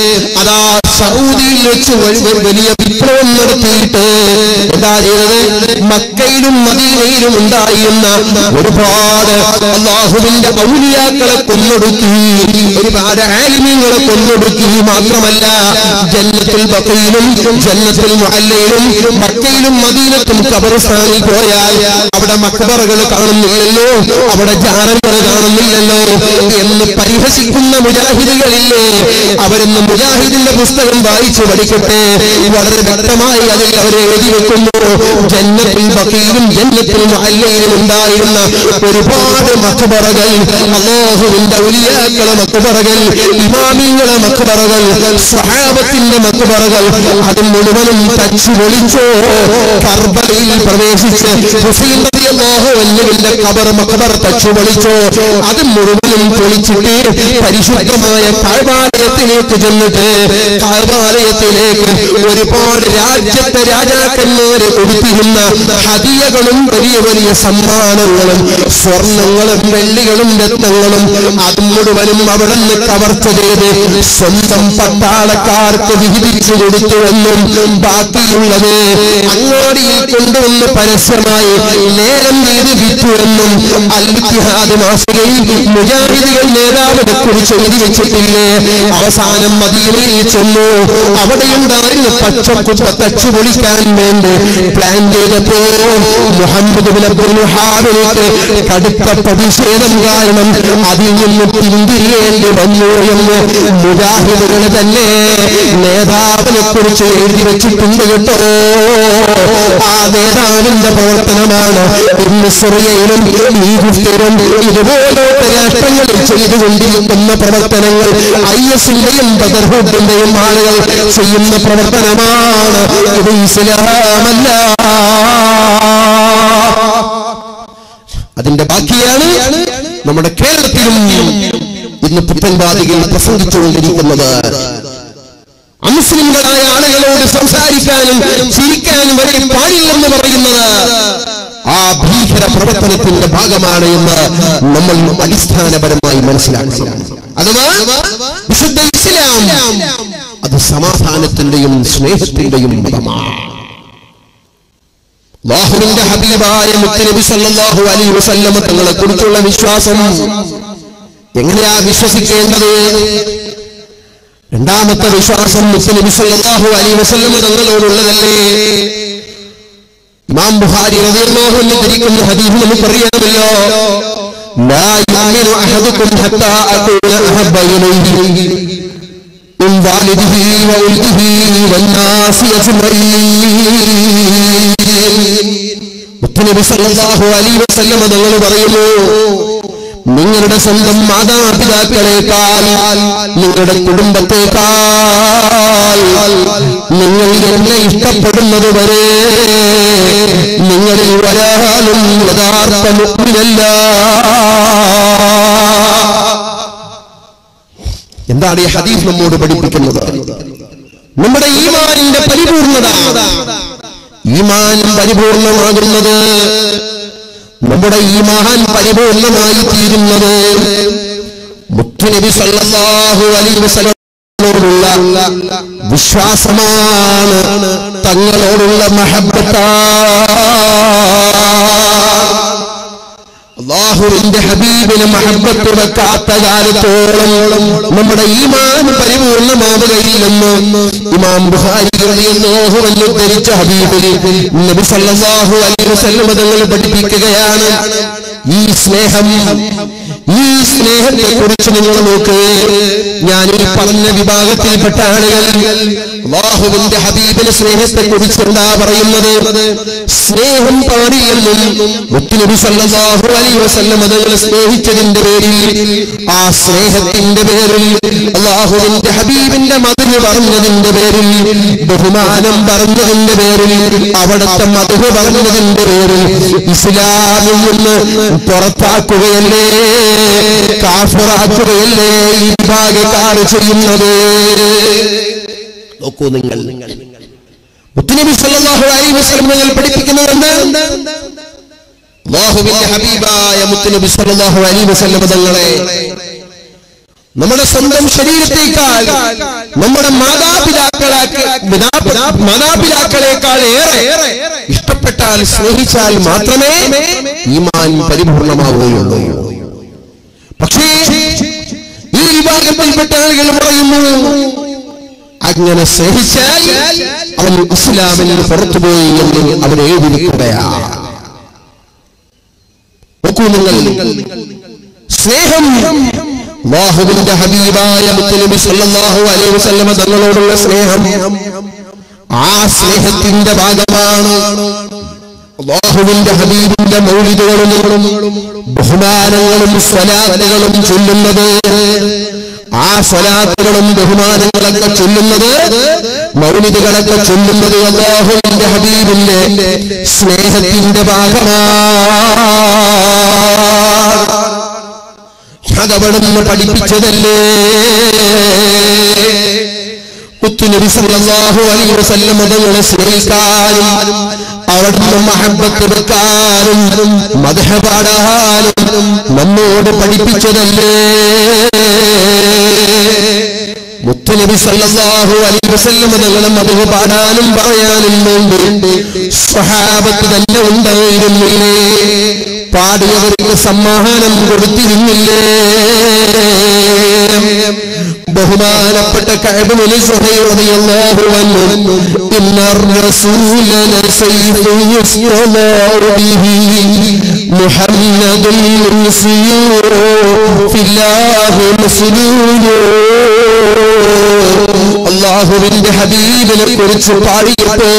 അതാ സൗദിയിൽ വെച്ച് ഒരു ഒരു വലിയ വിപ്ലവം നടത്തിയിട്ട് എന്താ ചെയ്തത് മക്കയിലും മദീനയിലും ഉണ്ടായിരുന്ന ഒരുപാട് അള്ളാഹുവിന്റെ ഔലിയാക്കളെ കൊന്നൊടുക്കി ഒരുപാട് ആലിമീങ്ങളെ കൊന്നൊടുക്കി മാത്രമല്ല ജന്നത്തുൽ ബക്കയിലും ജന്നത്തുൽ മുഹല്ലയിലും മക്കയിലും മദീനത്തും ഖബർസ്ഥാനിൽ പോയാൽ അവിടെ മക്ബറകൾ കാണുന്നില്ലല്ലോ അവിടെ ജാറങ്ങൾ കാണുന്നില്ലല്ലോ എന്ന് പരിഹസിക്കുന്ന മുജാഹിദുകളില്ലേ അവരെന്ന് മുജാഹിദിന്റെ പുസ്തകം വായിച്ചു പഠിക്കട്ടെ വളരെ വ്യക്തമായി അതിൽ അവർ എഴുതി വെക്കുന്നു ജന്നത്തിൽ ബക്കയിലും ജന്നത്തിൽ മുഹല്ലയിലും ഉണ്ടായിരുന്ന ഒരുപാട് മക്ബറകൾ അള്ളാഹുവിന്റെ ഔലിയാക്കളെ മക്ബറകൾ ഇമാമിങ്ങളെ മക്ബറകൾ സ്വഹാബത്തിന്റെ മക്ബറകൾ അത് മുഴുവനും തച്ചു പൊളിച്ചോ കർബലയിൽ പ്രവേശിച്ച് ഹുസൈൻ റളിയല്ലാഹു അൻഹുവിന്റെ ഖബർ മക്ബർ തച്ചു പൊളിച്ചോ അത് മുഴുവനും പൊളിച്ചിട്ട് പരിശുദ്ധമായ കാഴ്വാലയത്തിലേക്ക് ചെന്നിട്ട് കാഴ്വാലയത്തിലേക്ക് ഒരുപാട് രാജ്യത്തെ രാജാക്കന്മാർ പ്രവാചകന്മാര് കൊടുത്തിരുന്ന ഹതിയകളും വലിയ വലിയ സമ്മാനങ്ങളും സ്വർണങ്ങളും വെള്ളികളും രത്നങ്ങളും അത് മുഴുവനും അവിടെ നിന്ന് കവർച്ച ചെയ്ത് സ്വന്തം പട്ടാളക്കാർക്ക് വിഹിതിച്ചു കൊടുത്തുവെന്നും ബാക്കിയുള്ളത് അങ്ങാടിയിൽ കൊണ്ടുവന്ന് പരസ്യമായി നേരം ചെയ്ത് വിറ്റുവെന്നും അൽഹാദ് മാസികയിൽ മുജാഹിദുകൾ നേതാവിനെ കുറിച്ച് എഴുതി വെച്ചിട്ടില്ലേ അവസാനം മദീനയിൽ ചെന്നു അവിടെയുണ്ടായിരുന്ന പച്ചക്കുപ്പ തച്ചു പൊളിക്കാൻ വേണ്ടി പ്ലാൻ ചെയ്തപ്പോ മുഹമ്മദ് ബിൻ അബ്ദുൽ വഹാബിലേക്ക് കടുത്ത പ്രതിഷേധം കാരണം അതിൽ നിന്ന് പിന്തിരിയേണ്ടി വന്നു എന്ന് മുജാഹിദുകൾ തന്നെ നേതാവിനെ കുറിച്ച് എഴുതി വെച്ചിട്ടുണ്ട് കേട്ടോ ആ നേതാവിന്റെ പ്രവർത്തനമാണ് ഇന്ന് സിറിയയിലും ഈജിപ്തിലും ഇതുപോലത്തെ രാഷ്ട്രങ്ങളിൽ ചെയ്തുകൊണ്ടിരിക്കുന്ന പ്രവർത്തനങ്ങൾ ഐ എസിന്റെയും ബദർഹുഡിന്റെയും ആളുകൾ ചെയ്യുന്ന പ്രവർത്തനമാണ് ഇത് ഇസ്ലാമല്ല അതിന്റെ ബാക്കിയാണ് നമ്മുടെ കേരളത്തിലും ഇന്ന് പുത്തൻവാദികൾ പ്രസംഗിച്ചുകൊണ്ടിരിക്കുന്നത് അമുസ്ലിംകളായ ആളുകളോട് സംസാരിക്കാനും ചിരിക്കാനും വരെ പാടില്ലെന്ന് പറയുന്നത് ആ ഭീകര പ്രവർത്തനത്തിന്റെ ഭാഗമാണ് എന്ന് നമ്മൾ അടിസ്ഥാനപരമായി മനസ്സിലാക്കണം അഥവാ വിശുദ്ധ ഇസ്ലാം അത് സമാധാനത്തിന്റെയും സ്നേഹത്തിന്റെയും മതമാണ് അല്ലാഹുവിന്റെ ഹബീബായ മുത്തനബി സല്ലല്ലാഹു അലൈഹി വസല്ലമ തങ്ങളെ കുറിച്ചുള്ള വിശ്വാസം എങ്ങനെയാ വിശ്വസിക്കേണ്ടത് രണ്ടാമത്തെ വിശ്വാസം മുത്തനബി സല്ലല്ലാഹു അലൈഹി വസല്ലമ തങ്ങളോടുള്ളതല്ലേ ഇമാം ബുഖാരി റളിയല്ലാഹു അൻഹു ധരിക്കുന്ന ഹദീസ് നമുക്കറിയാമല്ലോ ലാ യുഅ്മിനു അഹദുക്കും ഹത്താ അകൂന അഹബ്ബ ഇലൈഹി من والده وولده والناس أجمعين മുത്തനബി സല്ലല്ലാഹു അലൈഹി വസല്ലമ തങ്ങൾ പറയുന്നു നിങ്ങളുടെ സ്വന്തം മാതാപിതാക്കളെക്കാൾ നിങ്ങളുടെ കുടുംബത്തെക്കാൾ നിങ്ങൾ എന്നെ ഇഷ്ടപ്പെടുന്നത് വരെ നിങ്ങളിൽ ഒരാളും യഥാർത്ഥ മുഗ്മിനല്ല എന്താണ് ഈ ഹദീസ് നമ്മോട് പഠിപ്പിക്കുന്നത് നമ്മുടെ ഈമാനിന്റെ പരിപൂർണത ഈമാൻ പരിപൂർണമാകുന്നത് നമ്മുടെ ഈമാൻ പരിപൂർണമായി തീരുന്നത് മുത്തുനബി സല്ലല്ലാഹു അലൈഹി വസല്ലമയോടുള്ള വിശ്വാസമാണ് തങ്ങളോടുള്ള മഹബത്താണ് അള്ളാഹുവിന്റെ ഹബീബിന് മഹബത്ത് വെക്കാത്ത കാലത്തോളം നമ്മുടെ ഈമാൻ പരിപൂർണമാവുകയില്ലെന്ന് ഇമാം ബുഖാരി റളിയല്ലാഹു അൻഹു ഉദ്ധരിച്ച ഹബീബിൽ നബി സല്ലല്ലാഹു അലൈഹി വസല്ലം തങ്ങൾ പഠിപ്പിക്കുകയാണ് ഈ സ്നേഹം ഈ സ്നേഹത്തെ കുറിച്ച് നിങ്ങൾ നോക്ക് ഞാൻ ഈ പറഞ്ഞ വിഭാഗത്തിൽപ്പെട്ട ആളുകൾ അള്ളാഹുവിന്റെ ഹബീബിന്റെ സ്നേഹത്തെ കുറിച്ച് എന്താ പറയുന്നത് സ്നേഹം പാടിയെന്നും മുത്തുനബി സല്ലല്ലാഹു അലൈഹി വസല്ലം അതുങ്ങൾ സ്നേഹിച്ചതിന്റെ പേരിൽ ആ സ്നേഹത്തിന്റെ പേരിൽ അള്ളാഹുവിന്റെ ഹബീബിന്റെ മതിന് പറഞ്ഞതിന്റെ പേരിൽ ബഹുമാനം പറഞ്ഞതിന്റെ പേരിൽ അവിടുത്തെ മതിന് പറഞ്ഞതിന്റെ പേരിൽ ഇസ്ലാമിൽ നിന്ന് പുറത്താക്കുകയല്ലേ കാഫറാക്കുകയല്ലേ ഈ വിഭാഗക്കാർ ചെയ്യുന്നത് നോക്കൂ നിങ്ങൾ മുത്തുനബി സല്ലല്ലാഹു അലൈഹി വസല്ലം നിങ്ങൾ പഠിപ്പിക്കുന്നത് എന്ത് അല്ലാഹുവിന്റെ ഹബീബായ മുത്തുനബി സല്ലല്ലാഹു അലൈഹി വസല്ലം തങ്ങളെ നമ്മുടെ സ്വന്തം ശരീരത്തേക്കാൾ നമ്മുടെ മാതാപിതാക്കളാക്ക് മാതാപിതാക്കളെക്കാൾ ഏറെ ഇഷ്ടപ്പെട്ടാൽ സ്നേഹിച്ചാൽ മാത്രമേ ഈമാൻ പരിപൂർണമാവുകയുള്ളൂ പക്ഷേ ഈ വിഭാഗത്തിൽപ്പെട്ട ആളുകൾ പറയുന്നു അങ്ങനെ സ്നേഹിച്ചാൽ അവൻ ഇസ്ലാമിൽ നിന്ന് പുറത്തുപോയി എന്ന് അവർ എഴുതിയിരിക്കുകയാണ് നോക്കൂ നിങ്ങൾ സ്നേഹം അല്ലാഹുവിന്റെ ഹബീബായ മുത്തനബി സല്ലല്ലാഹു അലൈഹി വസല്ലമ തങ്ങളോടുള്ള സ്നേഹം ആ സ്നേഹത്തിന്റെ ഭാഗമാണ് അല്ലാഹുവിന്റെ ഹബീബിന്റെ മൗലിദുകളും ബഹുമാനങ്ങളും സ്വലാത്തുകളും ചൊല്ലുന്നത് ആ സ്വലാത്തുകളും ബഹുമാനങ്ങളൊക്കെ ചൊല്ലുന്നത് മൗലിദുകളൊക്കെ ചൊല്ലുന്നത് അല്ലാഹുവിന്റെ ഹബീബിന്റെ സ്നേഹത്തിന്റെ ഭാഗമാണ് അതവിടുന്ന് പഠിപ്പിച്ചതല്ലേ മുത്തുനബി സല്ലല്ലാഹു അലൈഹി വസല്ലം തങ്ങളെ സ്നേഹിക്കാനും അവിടുന്ന് മഹബത്ത് വെക്കാനും മദഹ പാടാനും നമ്മോട് പഠിപ്പിച്ചതല്ലേ മുത്തുനബി സല്ലല്ലാഹു അലൈഹി വസല്ലം തങ്ങളെ മദഹ പാടാനും പറയാനും വേണ്ടി സ്വഹാബത്ത് തന്നെ ഉണ്ടായിരുന്നില്ലേ പാടിയവർക്ക് സമ്മാനം കൊടുത്തിരുന്നില്ലേ ബഹുമാനപ്പെട്ട കഅബുൽ സുഹൈർ റളിയല്ലാഹു അൻഹു ഇന്നർ റസൂല ലസൈഫു യുസ്റലാഹു ബിഹി മുഹമ്മദുൽ ഫില്ലാഹി മുസ്ലിമൂൻ അല്ലാഹുവിന്റെ ഹബീബിനെ കുറിച്ച് പാടിയപ്പോൾ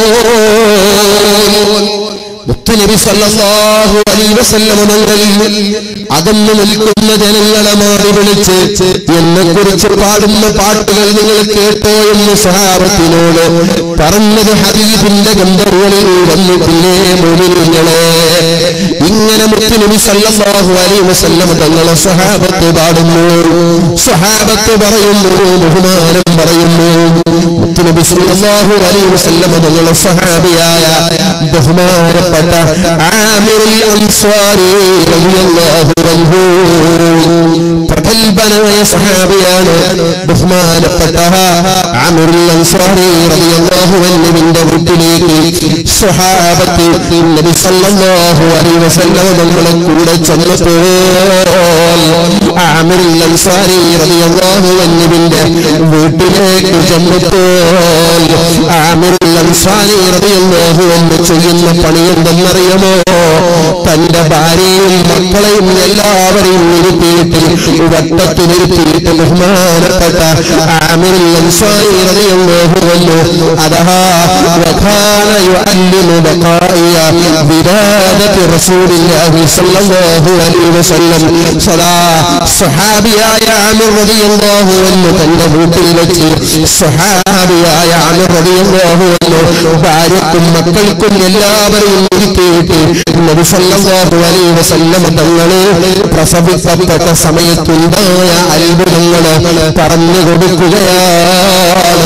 മുത്തുനബി സല്ലല്ലാഹു അലൈഹി വസല്ലം തങ്ങൾ അകന്നു നിൽക്കുന്ന ജനങ്ങളെ മാറി വിളിച്ച് എന്നെ കുറിച്ച് പാടുന്ന പാട്ടുകൾ നിങ്ങൾ കേട്ടോ എന്ന് സഹാബത്തിനോട് പറഞ്ഞത് ഹബീബിന്റെ ഗന്ധർവളിൽ വന്നിട്ടില്ലേ മുനിങ്ങളെ ഇങ്ങനെ മുത്തുനബി സല്ലല്ലാഹു അലൈഹി വസല്ലം തങ്ങളെ സഹാബത്ത് പാടുന്നു സഹാബത്ത് പറയുന്നു ബഹുമാനം പറയുന്നു മുത്തുനബി സല്ലല്ലാഹു അലൈഹി വസല്ലം തങ്ങളെ സഹാബിയായ ബഹുമാനപ്പെട്ട ആമിറുൽ അൻസാരി റളിയല്ലാഹു അൻഹു പ്രഗത്ഭനായ സഹാബിയാണ് ബഹുമാനപ്പെട്ട ആമിറുൽ അൻസാരി റളിയല്ലാഹു അൻഹുവിന്റെ വീട്ടിലേക്ക് സ്വഹാബത്ത് നബി സല്ലല്ലാഹു അലൈഹി വസല്ലം തങ്ങളെ കൂടെ ചെന്നപ്പോൾ ആമിറുൽ അൻസാരി റളിയല്ലാഹു അൻഹുവിന്റെ വീട്ടിലേക്ക് ചെന്നപ്പോൾ ആമിറുൽ അൻസാരി റളിയല്ലാഹു അൻഹു ചെയ്യുന്ന പണി എന്തെന്നറിയുമോ തന്റെ ഭാര്യയും മക്കളെയും എല്ലാവരെയും ഇരുത്തിയിട്ട് വട്ടത്തിൽ ഇരുത്തിയിട്ട് ബഹുമാനപ്പെട്ട ആമിറുൽ അൻസാരി റളിയല്ലാഹു അൻഹു അതാ വഖാന യുഅല്ലിമു ബഖായ വിലാദത്തി റസൂലില്ലാഹി സ്വല്ലല്ലാഹു അലൈഹി വസല്ലം സദാ സ്വഹാബിയായ ആമിർ റളിയല്ലാഹു അൻഹു തന്റെ വീട്ടിൽ വെച്ച് സ്വഹാബിയായ ആമിർ റളിയല്ലാഹു അൻഹു ഭാര്യക്കും മക്കൾക്കും എല്ലാവരെയും ഇരുത്തിയിട്ട് നബി സല്ലല്ലാഹു അലൈഹി വസല്ലം തങ്ങളെ പ്രസവിക്കപ്പെട്ട സമയത്തുണ്ടായ അത്ഭുതങ്ങള് പറഞ്ഞു കൊടുക്കുകയാണ്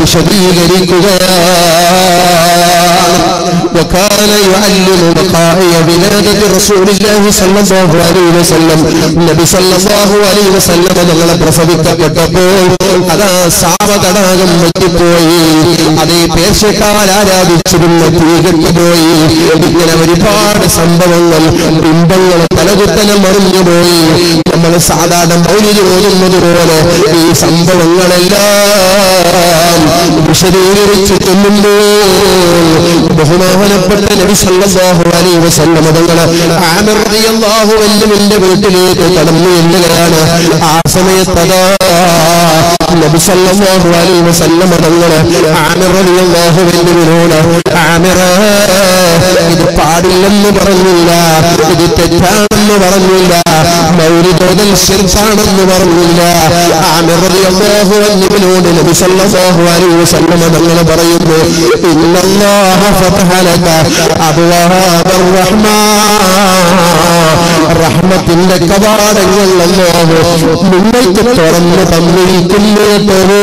വിശദീകരിക്കുകയാണ് وكان يعلم بقاء ولادة رسول الله صلى الله عليه وسلم നബി സല്ലല്ലാഹു അലൈഹി വസല്ലം തങ്ങളെ പ്രസവിക്കപ്പെട്ടപ്പോൾ അതാ സാവതടാകം വെട്ടിപ്പോയി അതേ പേർഷ്യക്കാർ ആരാധിച്ചിരുന്ന തീ കെട്ടുപോയി ഇങ്ങനെ ഒരുപാട് സംഭവങ്ങൾ ബിംബങ്ങൾ പലകുത്തനെ മറിഞ്ഞുപോയി നമ്മൾ സാധാരണ മൗലിക ഓതുന്നത് പോലെ ഈ സംഭവങ്ങളെല്ലാം വിശദീകരിച്ച് ചെല്ലുമ്പോൾ ബഹുമാനപ്പെട്ട നബി സല്ലല്ലാഹു അലൈഹി വസല്ലം തങ്ങളെ ആമിർ റളിയല്ലാഹു അൻഹുവിന്റെ വീട്ടിലേക്ക് കടന്നു എന്നുകയാണ് ആ സമയത്തതാ നബി സല്ലല്ലാഹു അലൈഹി വസല്ലം തങ്ങളെ ആമിർ റളിയല്ലാഹു അൻഹുവിനോട് ആമിർ ഇത് പാടില്ലെന്ന് പറഞ്ഞില്ല ഇത് തെറ്റാണെന്ന് പറഞ്ഞില്ല മൗലിദോദൽ ശിർക്കാണെന്ന് പറഞ്ഞില്ല ആമിർ റളിയല്ലാഹു അൻഹുവിനോട് നബി സല്ലല്ലാഹു അലൈഹി വസല്ലം തങ്ങൾ പറയുന്നു ഇന്നല്ലാഹ ഫതഹ ലക അബ്വാബർ റഹ്മാൻ റഹ്മത്തിന്റെ കവാടങ്ങൾ അല്ലാഹു നിങ്ങൾക്ക് തുറന്നു തന്നിരിക്കുന്നു കേട്ടോ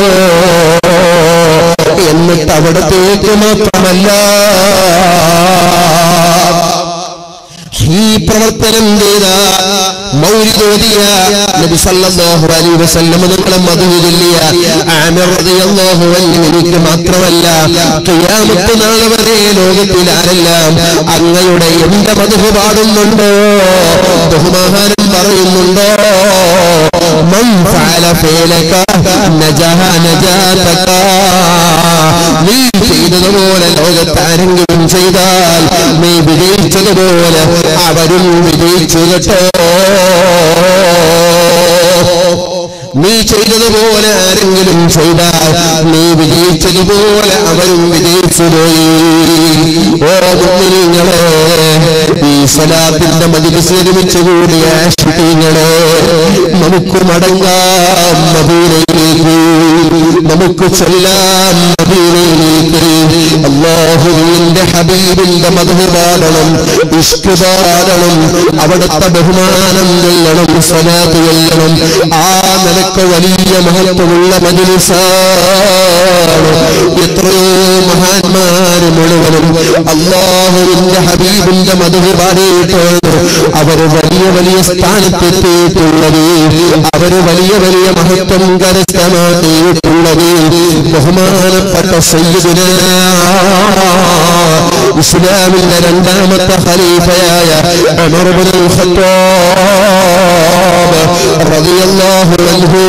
എന്നിട്ട് അവിടത്തേക്ക് മാത്രമല്ല ഈ പ്രവർത്തനം ചെയ്ത മൗലിദോദിയ നബി സല്ലല്ലാഹു അലൈഹി വസല്ലം നിങ്ങളെ മധുരില്ല ആമിർ റളിയല്ലാഹു അൻഹു എനിക്ക് മാത്രമല്ല ഖിയാമത്ത് നാൾ വരെ ലോകത്തിൽ ആരെല്ലാം അങ്ങയുടെ എന്റെ മധു പാടുന്നുണ്ടോ ബഹുമാനം പറയുന്നുണ്ടോ മൻ ഫഅല ഫീലക നജഹ നജാതക നീ ചെയ്തതുപോലെ ലോകത്ത് ആരെങ്കിലും ചെയ്താൽ നീ വിജയിച്ചതുപോലെ അവരും വിജയിച്ചു കേട്ടോ നീ ചെയ്തതുപോലെ ആരെങ്കിലും ചെയ്താൽ നീ വിജയിച്ചതുപോലെ അവരും വിജയിച്ചു പോയി ഓ മുന്നിങ്ങളെ ഈ സലാത്തിന്റെ മജിലിസ് ഒരുമിച്ച് കൂടിയ ആശുപത്രികളെ നമുക്ക് മടങ്ങാം മദീനയിലേക്ക് നമുക്ക് ചെല്ലാം മദീനയിലേക്ക് അള്ളാഹുവിന്റെ ഹബീബിന്റെ മധു പാടണം ഇഷ്ക് പാടണം അവിടുത്തെ ബഹുമാനം ചെല്ലണം സ്വലാത്ത് ചെല്ലണം ആ നിലക്ക് വലിയ മഹത്വമുള്ള മജിലിസാണ് എത്രയോ മഹാന്മാര് മുഴുവനും അള്ളാഹുവിന്റെ ഹബീബിന്റെ മധു പാടിയിട്ടാണ് അവര് വലിയ വലിയ സ്ഥാനത്തെത്തിയിട്ടുള്ളത് അവര് വലിയ വലിയ മഹത്വം കരസ്ഥമാക്കിയിട്ടുള്ളത് ബഹുമാനപ്പെട്ട സയ്യിദിന ഇസ്ലാമിന്റെ രണ്ടാമത്തെ ഖലീഫയായ ഉമർ ഇബ്നുൽ ഖത്താബ് റളിയല്ലാഹു അൻഹു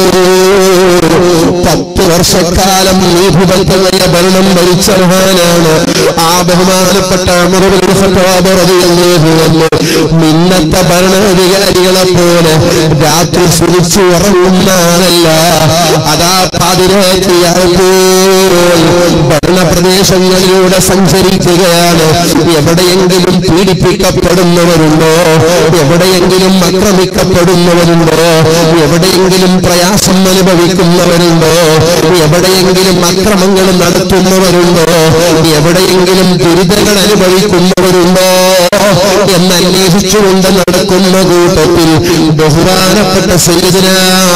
പത്ത് വർഷക്കാലം നീഭുബദ്ധമായ ഭരണം ഭരിച്ച മഹാനാണ് ആ ബഹുമാനപ്പെട്ട ഉമർ ഇബ്നുൽ ഖത്താബ് റളിയല്ലാഹു അൻഹു മിന്നത്തെ ഭരണാധികാരികളെ പോലെ രാത്രി സുരിച്ചു ഉറങ്ങുന്ന ആളല്ല അതാ പാതിരാത്രിയായപ്പോൾ ഭരണപ്രദേശങ്ങളിലൂടെ സഞ്ചരിക്കുകയാണ് എവിടെയെങ്കിലും പീഡിപ്പിക്കപ്പെടുന്നവരുണ്ടോ എവിടെയെങ്കിലും ആക്രമിക്കപ്പെടുന്നവരുണ്ടോ എവിടെയെങ്കിലും പ്രയാസം അനുഭവിക്കുന്നവരുണ്ടോ എവിടെയെങ്കിലും അക്രമങ്ങൾ നടത്തുന്നവരുണ്ടോ എവിടെയെങ്കിലും ദുരിതങ്ങൾ അനുഭവിക്കുന്നവരുണ്ടോ എന്ന് അന്വേഷിച്ചുകൊണ്ട് നടക്കുന്ന കൂട്ടത്തിൽ ബഹുമാനപ്പെട്ട സൈദിന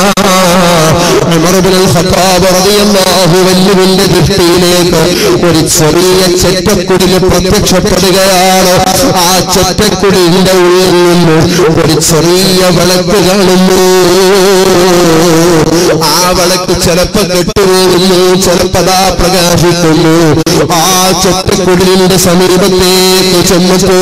വല്ലുവിന്റെ ദൃഷ്ടിയിലേക്ക് ഒരു ചെറിയ ചെറ്റക്കുടിൽ പ്രത്യക്ഷപ്പെടുകയാണ് ആ ചെറ്റക്കുടിലിന്റെ ഉള്ളിൽ നിന്ന് ഒരു ചെറിയ വിളക്ക് കാണുന്നു ആ വിളക്ക് ചിലപ്പോ കെട്ടുപോകുന്നു ചിലപ്പതാ പ്രകാശിക്കുന്നു ആ ചെറ്റക്കുടിലിന്റെ സമീപത്തേക്ക് ചെന്നപ്പോ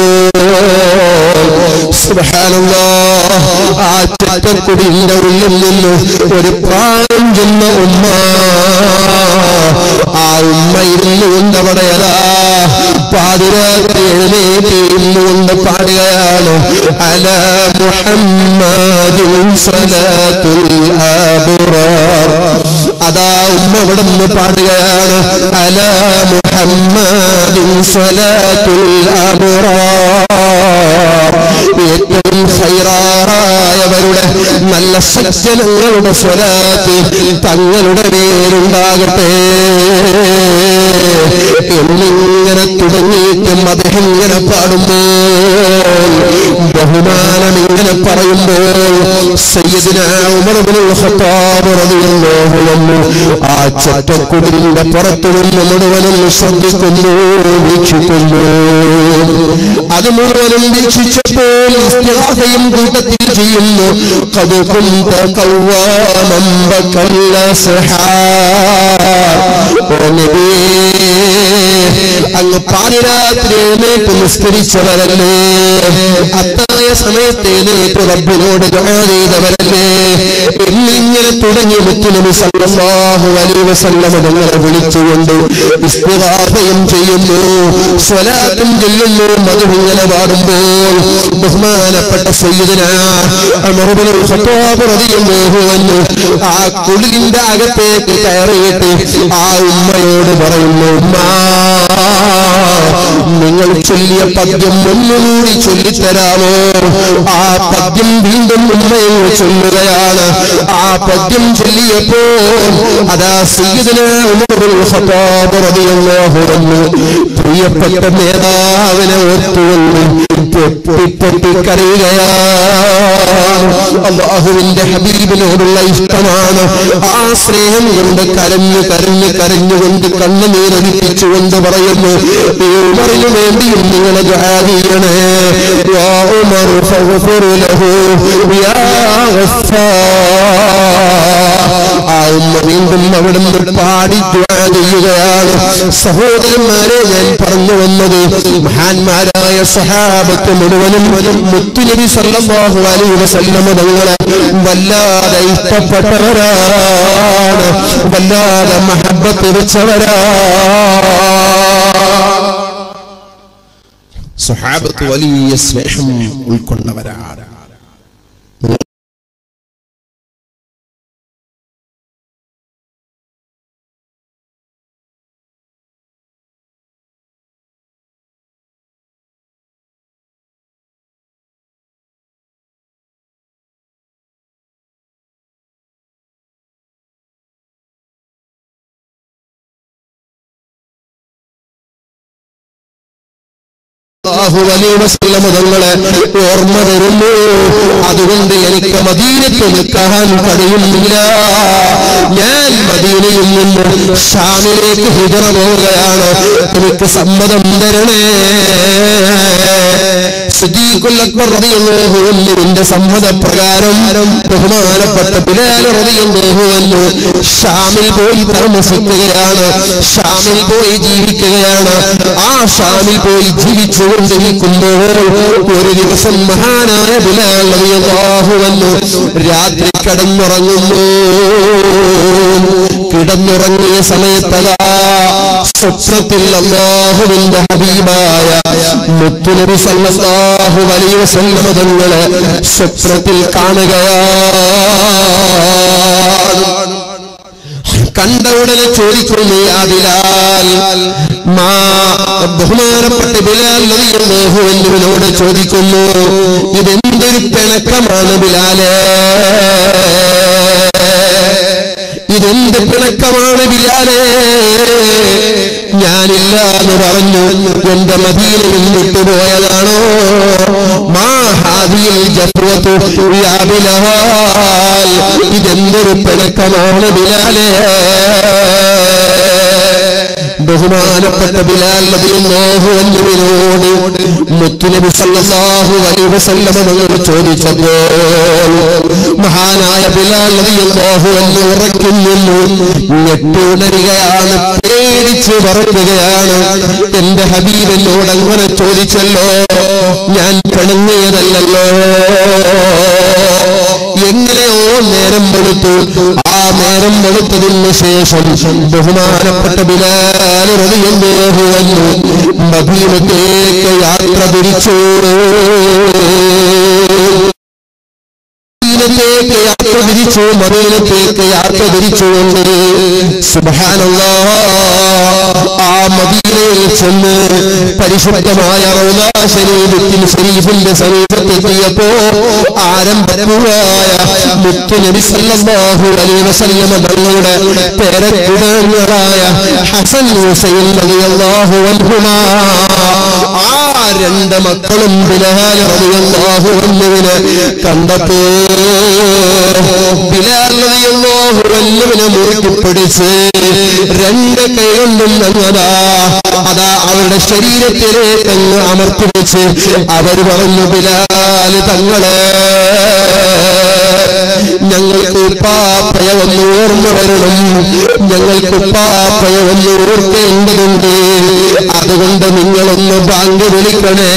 ആ ചെറ്റക്കുടിലിന്റെ ഉള്ളിൽ നിന്ന് ഒരു പ്രായം ചെന്ന ഉമ്മ ആ ഉമ്മ ഇരുന്നുകൊണ്ട് അവിടെ അതാ പാതിരാത്രി എഴുന്നേറ്റ് ഇരുന്നുകൊണ്ട് പാടുകയാണ് അല മുഹമ്മദിൻ സലാത്തുൽ അബ്റാർ അതാ ഉമ്മ ഇവിടെ നിന്ന് പാടുകയാണ് അല മുഹമ്മദിൻ സലാത്തുൽ അബ്റാർ ഏറ്റവും ഹൈറായവരുടെ നല്ല സജ്ജനങ്ങളുടെ സ്വലാത്ത് തങ്ങളുടെ പേരുണ്ടാകട്ടെ എന്നിങ്ങനെ തുടങ്ങിയിട്ടും അദ്ദേഹം ഇങ്ങനെ പാടുമ്പോൾ ബഹുമാനം ഇങ്ങനെ പറയുമ്പോൾ സയ്യദിന ഉമർബിനുൽ ഖത്താബ് റളിയല്ലാഹു അൻഹു ആ ചട്ടക്കുടിലിന്റെ പുറത്തു നിന്ന് മുഴുവനും ശ്രദ്ധിക്കുന്നു വീക്ഷിക്കുന്നു അത് മുഴുവനും വീക്ഷിച്ചപ്പോൾ ഇസ്തിഹാസയും കൂട്ടത്തിൽ ചെയ്യുന്നു قد كنت قواما بكل അങ്ങ് പാതിരാത്രി എഴുന്നേറ്റ് നിസ്കരിച്ചവരല്ലേ അത്തായ സമയത്ത് എഴുന്നേറ്റ് റബ്ബിനോട് ദുആ ചെയ്തവരല്ലേ എന്നിങ്ങനെ തുടങ്ങി മുത്തുനബി സല്ലല്ലാഹു അലൈഹി വസല്ലം തങ്ങളെ വിളിച്ചുകൊണ്ട് ഇസ്തിഗാഫയും ചെയ്യുന്നു സ്വലാത്തും ചൊല്ലുന്നു മധുവിങ്ങനെ പാടുമ്പോൾ ബഹുമാനപ്പെട്ട സയ്യിദന ഉമർ ഇബ്നുൽ ഖത്താബ് റളിയല്ലാഹു അൻഹു ആ കുളിരിന്റെ അകത്തേക്ക് കയറിയിട്ട് ആ ഉമ്മയോട് പറയുന്നു ഉമ്മ നിങ്ങൾ ചൊല്ലിയ പദ്യം ഒന്നുകൂടി ചൊല്ലിത്തരാമോ ആ പദ്യം വീണ്ടും ഉമ്മയെ ചൊല്ലുകയാണ് ആ പദ്യം ചൊല്ലിയപ്പോൾ അതാ സയ്യിദിന ഉമറുൽ ഖത്താബ് റളിയല്ലാഹു അൻഹു പ്രിയപ്പെട്ട നേതാവിനെ ഓർത്തുകൊണ്ട് പൊട്ടി കരയുകയാണ് അള്ളാഹുവിന്റെ ഹബീബിനോടുള്ള ഇഷ്ടമാണ് ആ സ്നേഹം കൊണ്ട് കരഞ്ഞു കരഞ്ഞു കരഞ്ഞുകൊണ്ട് കണ്ണുനീരടിപ്പിച്ചുകൊണ്ട് പറയുന്നു ഈ ഉമറിനു വേണ്ടിയും നിങ്ങൾ ചെയ്യണേ യാ ഉമർ ഫഗ്ഫിർ ലഹു യാ ആ ഉമ്മ വീണ്ടും അവിടുന്ന് പാടി ദുആ ചെയ്യുകയാണ് സഹോദരന്മാരെ ഞാൻ പറഞ്ഞു വന്നത് മഹാന്മാരായ സഹാബത്ത് മുഴുവനും മുത്തുനബി സല്ലല്ലാഹു അലൈഹി വസല്ലം തങ്ങളെ വല്ലാതെ ഇഷ്ടപ്പെട്ടവരാണ് വല്ലാതെ മഹബത്ത് വെച്ചവരാണ് സഹാബത്ത് വലിയ സ്നേഹം ഉൾക്കൊണ്ടവരാണ് സല്ലല്ലാഹു അലൈഹി വസല്ലം തങ്ങളെ ഓർമ്മ വരുന്നു അതുകൊണ്ട് എനിക്ക് മദീനത്ത് നിൽക്കാൻ കഴിയുന്നില്ല ഞാൻ മദീനയിൽ നിന്ന് ഷാമിലേക്ക് ഹിജറ പോവുകയാണ് എനിക്ക് സമ്മതം തരണേ സിദ്ദീഖുൽ അക്ബർ റളിയല്ലാഹു അൻഹുവിന്റെ സമ്മതപ്രകാരം ബഹുമാനപ്പെട്ട ബിലാൽ റളിയല്ലാഹു അൻഹു ഷാമിൽ പോയി താമസിക്കുകയാണ് ഷാമിൽ പോയി ജീവിക്കുകയാണ് ആ ഷാമിൽ പോയി ജീവിച്ചുകൊണ്ടിരിക്കുമ്പോൾ ഒരു ദിവസം മഹാനായ ബിലാൽ റളിയല്ലാഹു അൻഹു രാത്രി കിടന്നുറങ്ങുന്നു കിടന്നുറങ്ങിയ സമയത്തതാ സ്വപ്നത്തിൽ അള്ളാഹുവിന്റെ ഹബീബായ മുത്തുനബി സല്ലല്ലാഹു അലൈഹി വസല്ലം തങ്ങളെ സ്വപ്നത്തിൽ കാണുകയാണ് കണ്ട ഉടനെ ചോദിക്കുന്നു യാ ബിലാൽ മാ ബഹുമാനപ്പെട്ട ബിലാൽ റളിയല്ലാഹു അൻഹുവിനോട് ചോദിക്കുന്നു ഇതെന്തൊരു പിണക്കമാണ് ബിലാലേ ഇതെന്ത് പിണക്കമാണ് ബിലാലേ ഞാനില്ല എന്ന് പറഞ്ഞു എന്റെ മദീനയിൽ വിട്ടുപോയതാണോ മാ ഹാദിയിൽ ജഫ്വത്തു യാ ബിലാൽ ഇതെന്തൊരു പിണക്കമാണ് ബിലാലേ ബഹുമാനപ്പെട്ട ബിലാൽ റളിയല്ലാഹു അൻഹുവിനോട് മുത്തുനബി സല്ലല്ലാഹു അലൈഹി വസല്ലം തങ്ങൾ ചോദിച്ചപ്പോൾ മഹാനായ ബിലാൽ റളിയല്ലാഹു അൻഹു ഉറക്കുന്നു ഞെട്ടുണരുകയാണ് പേടിച്ച് പറക്കുകയാണ് എന്റെ ഹബീബ് എന്നോട് അങ്ങനെ ചോദിച്ചല്ലോ ഞാൻ പിണങ്ങിയതല്ലല്ലോ എങ്ങനെയോ നേരം വെളുത്തു ആ നേരം വെളുത്തതിന് ശേഷം ബഹുമാനപ്പെട്ട ബിലാൽ റളിയല്ലാഹു അൻഹു മദീനത്തേക്ക് യാത്ര തിരിച്ചു മദീനത്തേക്ക് യാത്ര തിരിച്ചു മദീനത്തേക്ക് യാത്ര തിരിച്ചുകൊണ്ട് സുബ്ഹാനല്ലാ ആ മദീനയിൽ ചെന്ന് പരിശുദ്ധമായ റൗദാ ശരീരത്തിൽ ശരീഫിന്റെ സമീപത്തെത്തിയപ്പോ ആരംഭപൂവായ മുത്തുനബി സല്ലല്ലാഹു അലൈഹി വസല്ലമ തങ്ങളുടെ പേരക്കുടങ്ങളായ ഹസൻ ഹുസൈൻ റളിയല്ലാഹു അൻഹുമാ ആ രണ്ട് മക്കളും ബിലാൽ റളിയല്ലാഹു അൻഹുവിനെ കണ്ടപ്പോ ബിലാൽ റളിയല്ലാഹു അൻഹുവിനെ മുറുക്കി പിടിച്ച് രണ്ട് കൈ കൊണ്ടും അങ്ങതാ അതാ അവരുടെ ശരീരത്തിലേക്ക് അങ്ങ് അമർത്തി വെച്ച് അവർ പറഞ്ഞു ബിലാൽ തങ്ങളെ ഞങ്ങൾക്ക് ഉപ്പാപ്പയ ഒന്ന് ഓർമ്മ വരണം ഞങ്ങൾക്ക് ഉപ്പാപ്പയ ഒന്ന് ഓർക്കേണ്ടതുണ്ട് അതുകൊണ്ട് നിങ്ങളൊന്ന് ബാങ്ക് വിളിക്കണേ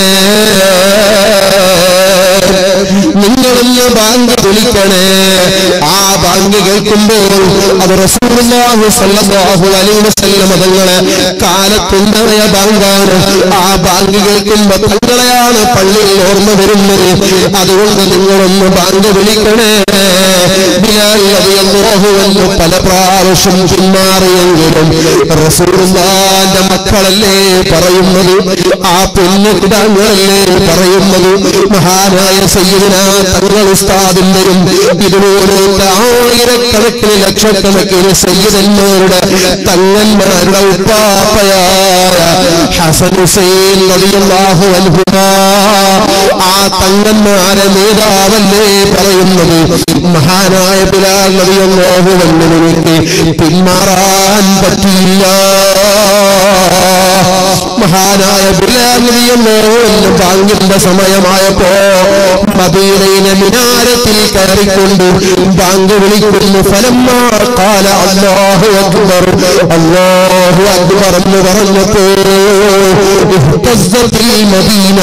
നിങ്ങളൊന്ന് ബാങ്ക് വിളിക്കണേ ആ ബാങ്ക് കേൾക്കുമ്പോൾ അത് റസൂലുള്ളാഹി സ്വല്ലല്ലാഹു അലൈഹി വസല്ലം തങ്ങളെ കാലത്തുണ്ടായ ബാങ്കാണ് ആ ബാങ്ക് കേൾക്കുമ്പോൾ തങ്ങളെയാണ് പള്ളിയിൽ ഓർമ്മ വരുന്നത് അതുകൊണ്ട് നിങ്ങളൊന്ന് ബാങ്ക് വിളിക്കണേ ബിലാൽ റളിയല്ലാഹു അൻഹു പല പ്രാവശ്യം പിന്മാറിയെങ്കിലും റസൂലുള്ളാന്റെ മക്കളല്ലേ പറയുന്നത് ആ പെണ്ണുകിടാങ്ങളല്ലേ പറയുന്നത് മഹാനായ സയ്യിദിന തങ്ങൾ ഉസ്താദിന്റെയും ഇതുപോലത്തെ ആയിരക്കണക്കിന് ലക്ഷക്കണക്കിന് സയ്യിദന്മാരുടെ തങ്ങന്മാരുടെ ഉപ്പാപ്പയായ ഹസൻ ഹുസൈൻ റളിയല്ലാഹു അൻഹുമാ ആ തങ്ങന്മാരെ നേതാവല്ലേ പറയുന്നത് മഹാനായ ബിലാൽ റളിയല്ലാഹു അൻഹുവിനെ പിന്മാറാൻ പറ്റിയില്ല മഹാനായ ബിലാൽ റളിയല്ലാഹു അൻഹു ബാങ്കിന്റെ സമയമായപ്പോ മദീനയിലെ മിനാരത്തിൽ കയറിക്കൊണ്ട് ബാങ്ക് വിളിക്കുന്നു ഫലമ്മാ ഖാല അല്ലാഹു അക്ബർ അല്ലാഹു അക്ബർ എന്ന് പറഞ്ഞപ്പോ ഇഹ്തസ്സത്തിൽ മദീന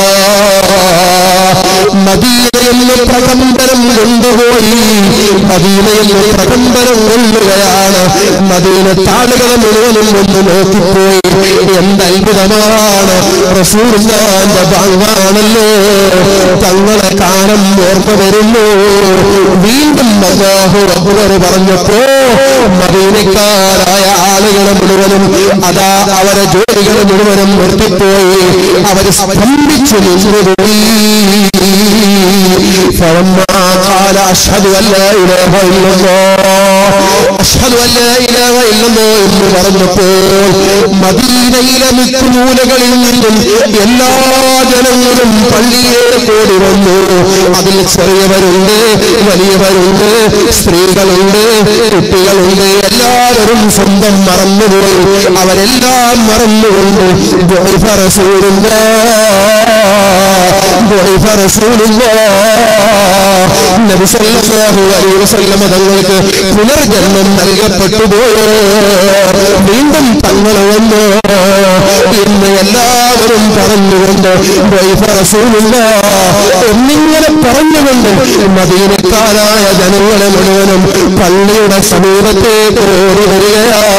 മദീനയെന്ന് പ്രകമ്പനം കൊണ്ടുപോയി മദീനയെന്ന് പ്രകമ്പനം കൊള്ളുകയാണ് മദീന താളുകളെ മുഴുവനും കൊണ്ട് നോക്കിപ്പോയി എന്ത് അത്ഭുതമാണ് റസൂർന്റെ ബാങ്കാണല്ലോ തങ്ങളെ കാണാൻ ഓർമ്മ വരുന്നു വീണ്ടും അല്ലാഹു അക്ബർ പറഞ്ഞപ്പോ മദീനക്കാരായ ആളുകളെ മുഴുവനും അതാ അവരെ ജോലികളെ മുഴുവനും നിർത്തിപ്പോയി അവർ സ്തംഭിച്ചു നിന്നുപോയി فلما قال أشهد أن لا إله إلا الله أشهد أن لا إله إلا الله എന്ന് പറഞ്ഞപ്പോൾ മദീനയിലെ മിക്കുമൂലകളിൽ നിന്നും എല്ലാ ജനങ്ങളും പള്ളിയെ കൂടി വന്നു അതിൽ ചെറിയവരുണ്ട് വലിയവരുണ്ട് സ്ത്രീകളുണ്ട് കുട്ടികളുണ്ട് എല്ലാവരും സ്വന്തം മറന്നുപോയി അവരെല്ലാം മറന്നുകൊണ്ട് ضعف رسول الله ضعف رسول الله നബി സല്ലല്ലാഹു അലൈഹി വസല്ലമ തങ്ങൾക്ക് പുനർജന്മം നൽകപ്പെട്ടു പോയോ വീണ്ടും തങ്ങൾ വന്നു എന്ന് എല്ലാവരും പറഞ്ഞുകൊണ്ട് ضعف رسول الله എന്നിങ്ങനെ പറഞ്ഞുകൊണ്ട് മദീനക്കാരായ ജനങ്ങളെ മുഴുവനും പള്ളിയുടെ സമീപത്തേക്ക് ഓടി വരികയാണ്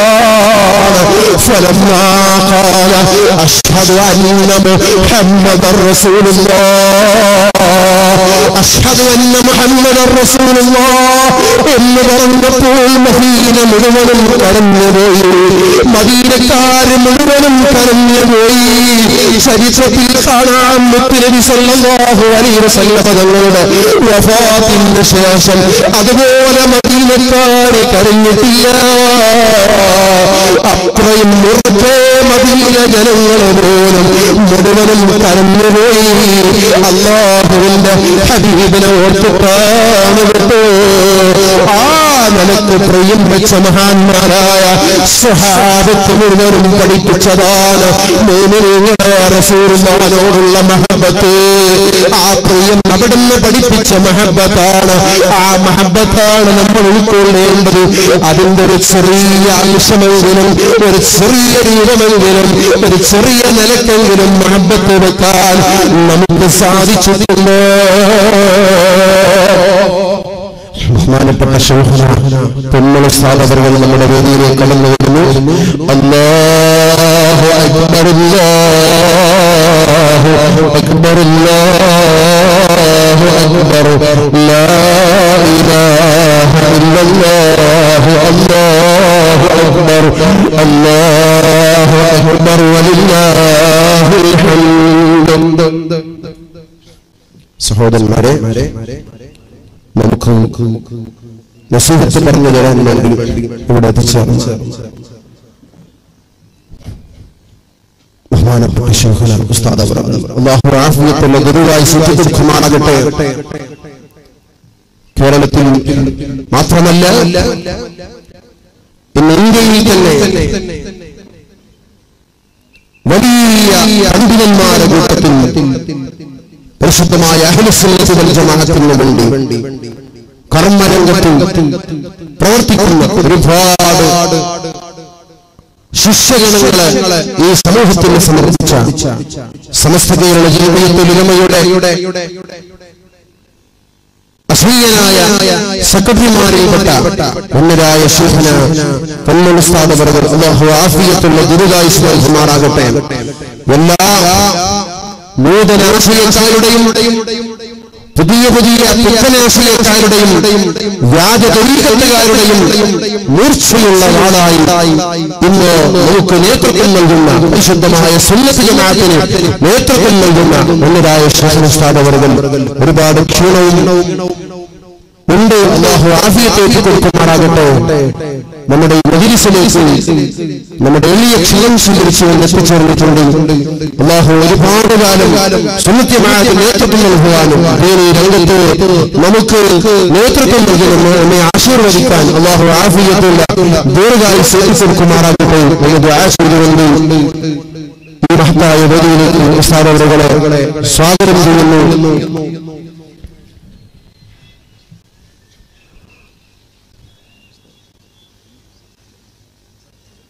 فلما قال أشهد أن محمد رسول الله أشهد أن محمد رسول الله എന്ന് പറഞ്ഞപ്പോൾ മദീന മുഴുവനും കരഞ്ഞുപോയി മദീനക്കാര് മുഴുവനും കരഞ്ഞുപോയി ചരിത്രത്തിൽ കാണാൻ മുത്തുനബി സല്ലല്ലാഹു അലൈഹി വസല്ലം തങ്ങളുടെ വഫാത്തിന് ശേഷം അതുപോലെ മദീനക്കാര് കരഞ്ഞിട്ടില്ല അത്രയും മുറുകെ മദീന ജനങ്ങളെ പോലും മുഴുവനും കരഞ്ഞുപോയി അള്ളാഹുവിന്റെ ഹബീബിനെ ഓർത്തിട്ടാണ് വിട്ടു ആ നിലക്ക് പ്രിയം വെച്ച മഹാന്മാരായ സ്വഹാബത്ത് മുഴുവനും പഠിപ്പിച്ചതാണ് മോമിനിയുടെ റസൂലുള്ളാഹിനോടുള്ള മഹബത്ത് ആ പ്രിയം അവിടുന്ന് പഠിപ്പിച്ച മഹബത്താണ് ആ മഹബത്താണ് നമ്മൾ ഉൾക്കൊള്ളേണ്ടത് അതിന്റെ ഒരു ചെറിയ അംശമെങ്കിലും ഒരു ചെറിയ രൂപമെങ്കിലും ഒരു ചെറിയ നിലക്കെങ്കിലും മഹബത്ത് വെക്കാൻ നമുക്ക് സാധിച്ചിട്ടുണ്ടോ ബഹുമാനപ്പെട്ട ശോഭന പെണ്ണുള സ്ഥാപകர்கள் നമ്മുടെ വേദിയിലേക്ക് കടന്നു വരുന്നു അല്ലാഹു അക്ബർ അല്ലാഹു അക്ബർ അല്ലാഹു അക്ബർ ലാ ഇലാഹ ഇല്ലല്ലാഹു അല്ലാഹു അക്ബർ അല്ലാഹു അക്ബർ വലില്ലാഹിൽ ഹംദ് സഹോദരന്മാരെ നമുക്ക് നസീഹത്ത് പറഞ്ഞു തരാൻ വേണ്ടി ഇവിടെ എത്തിച്ചേർന്നു ബഹുമാനപ്പെട്ട ശേഖന ഉസ്താദ് അവർ അള്ളാഹു ആഫിയത്തുള്ള ഗുരുവായി സൂക്ഷിക്കുമാറാകട്ടെ കേരളത്തിൽ മാത്രമല്ല ഇന്ന് ഇന്ത്യയിൽ തന്നെ വലിയ പണ്ഡിതന്മാരുടെ കൂട്ടത്തിൽ പരിശുദ്ധമായ അഹ്ലുസുന്നത്ത് വൽ ജമാഅത്തിന് വേണ്ടി കർമ്മരംഗത്ത് പ്രവർത്തിക്കുന്ന ഒരുപാട് ശിഷ്യഗണങ്ങളെ ഈ സമൂഹത്തിന് സമർപ്പിച്ച സമസ്ത കേരള ജീവിതത്തിൽ ഉലമയുടെ അശ്ലീയനായ സെക്രട്ടറിമാരിൽപ്പെട്ട ഉന്നരായ ശോഭന പൊന്നുസ്ഥാന വർഗർ അള്ളാഹു ആഫിയത്തുള്ള ഗുരുദായുസ് നൽകുമാറാകട്ടെ എല്ലാ നൂതനാശയക്കാരുടെയും പുതിയ പുതിയ പുത്തനാശയക്കാരുടെയും വ്യാജ തൊഴിൽക്കത്തുകാരുടെയും മൂർച്ചയുള്ള വാളായി ഇന്ന് നമുക്ക് നേതൃത്വം നൽകുന്ന പരിശുദ്ധമായ സുന്നത്ത് ജമാഅത്തിന് നേതൃത്വം നൽകുന്ന ഉന്നതായ ശാസനസ്ഥാപകர்கள் ഒരുപാട് ക്ഷീണവും ഉണ്ട് അള്ളാഹു ആഫിയത്തെ കൊടുക്കുമാറാകട്ടെ നമ്മുടെ ഈ മജിലിസിലേക്ക് നമ്മുടെ എളിയ ക്ഷണം സ്വീകരിച്ചുകൊണ്ട് എത്തിച്ചേർന്നിട്ടുണ്ട് അള്ളാഹു ഒരുപാട് കാലം സുന്നത്യമായ നേതൃത്വം നൽകുവാനും അതേ രംഗത്ത് നമുക്ക് നേതൃത്വം നൽകുമെന്ന് എന്നെ ആശീർവദിക്കാൻ അള്ളാഹു ആഫിയത്തുള്ള ദീർഘായി കൊടുക്കുമാറാകട്ടെ എന്ന് ആശീർവദിച്ചുകൊണ്ട് ഈ മഹത്തായ വേദിയിലേക്ക് സ്ഥാപകരെ സ്വാഗതം ചെയ്യുന്നു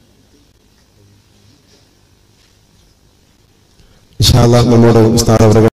ഇൻഷാ അല്ലാഹ് നമ്മോട് സ്ഥാപകർ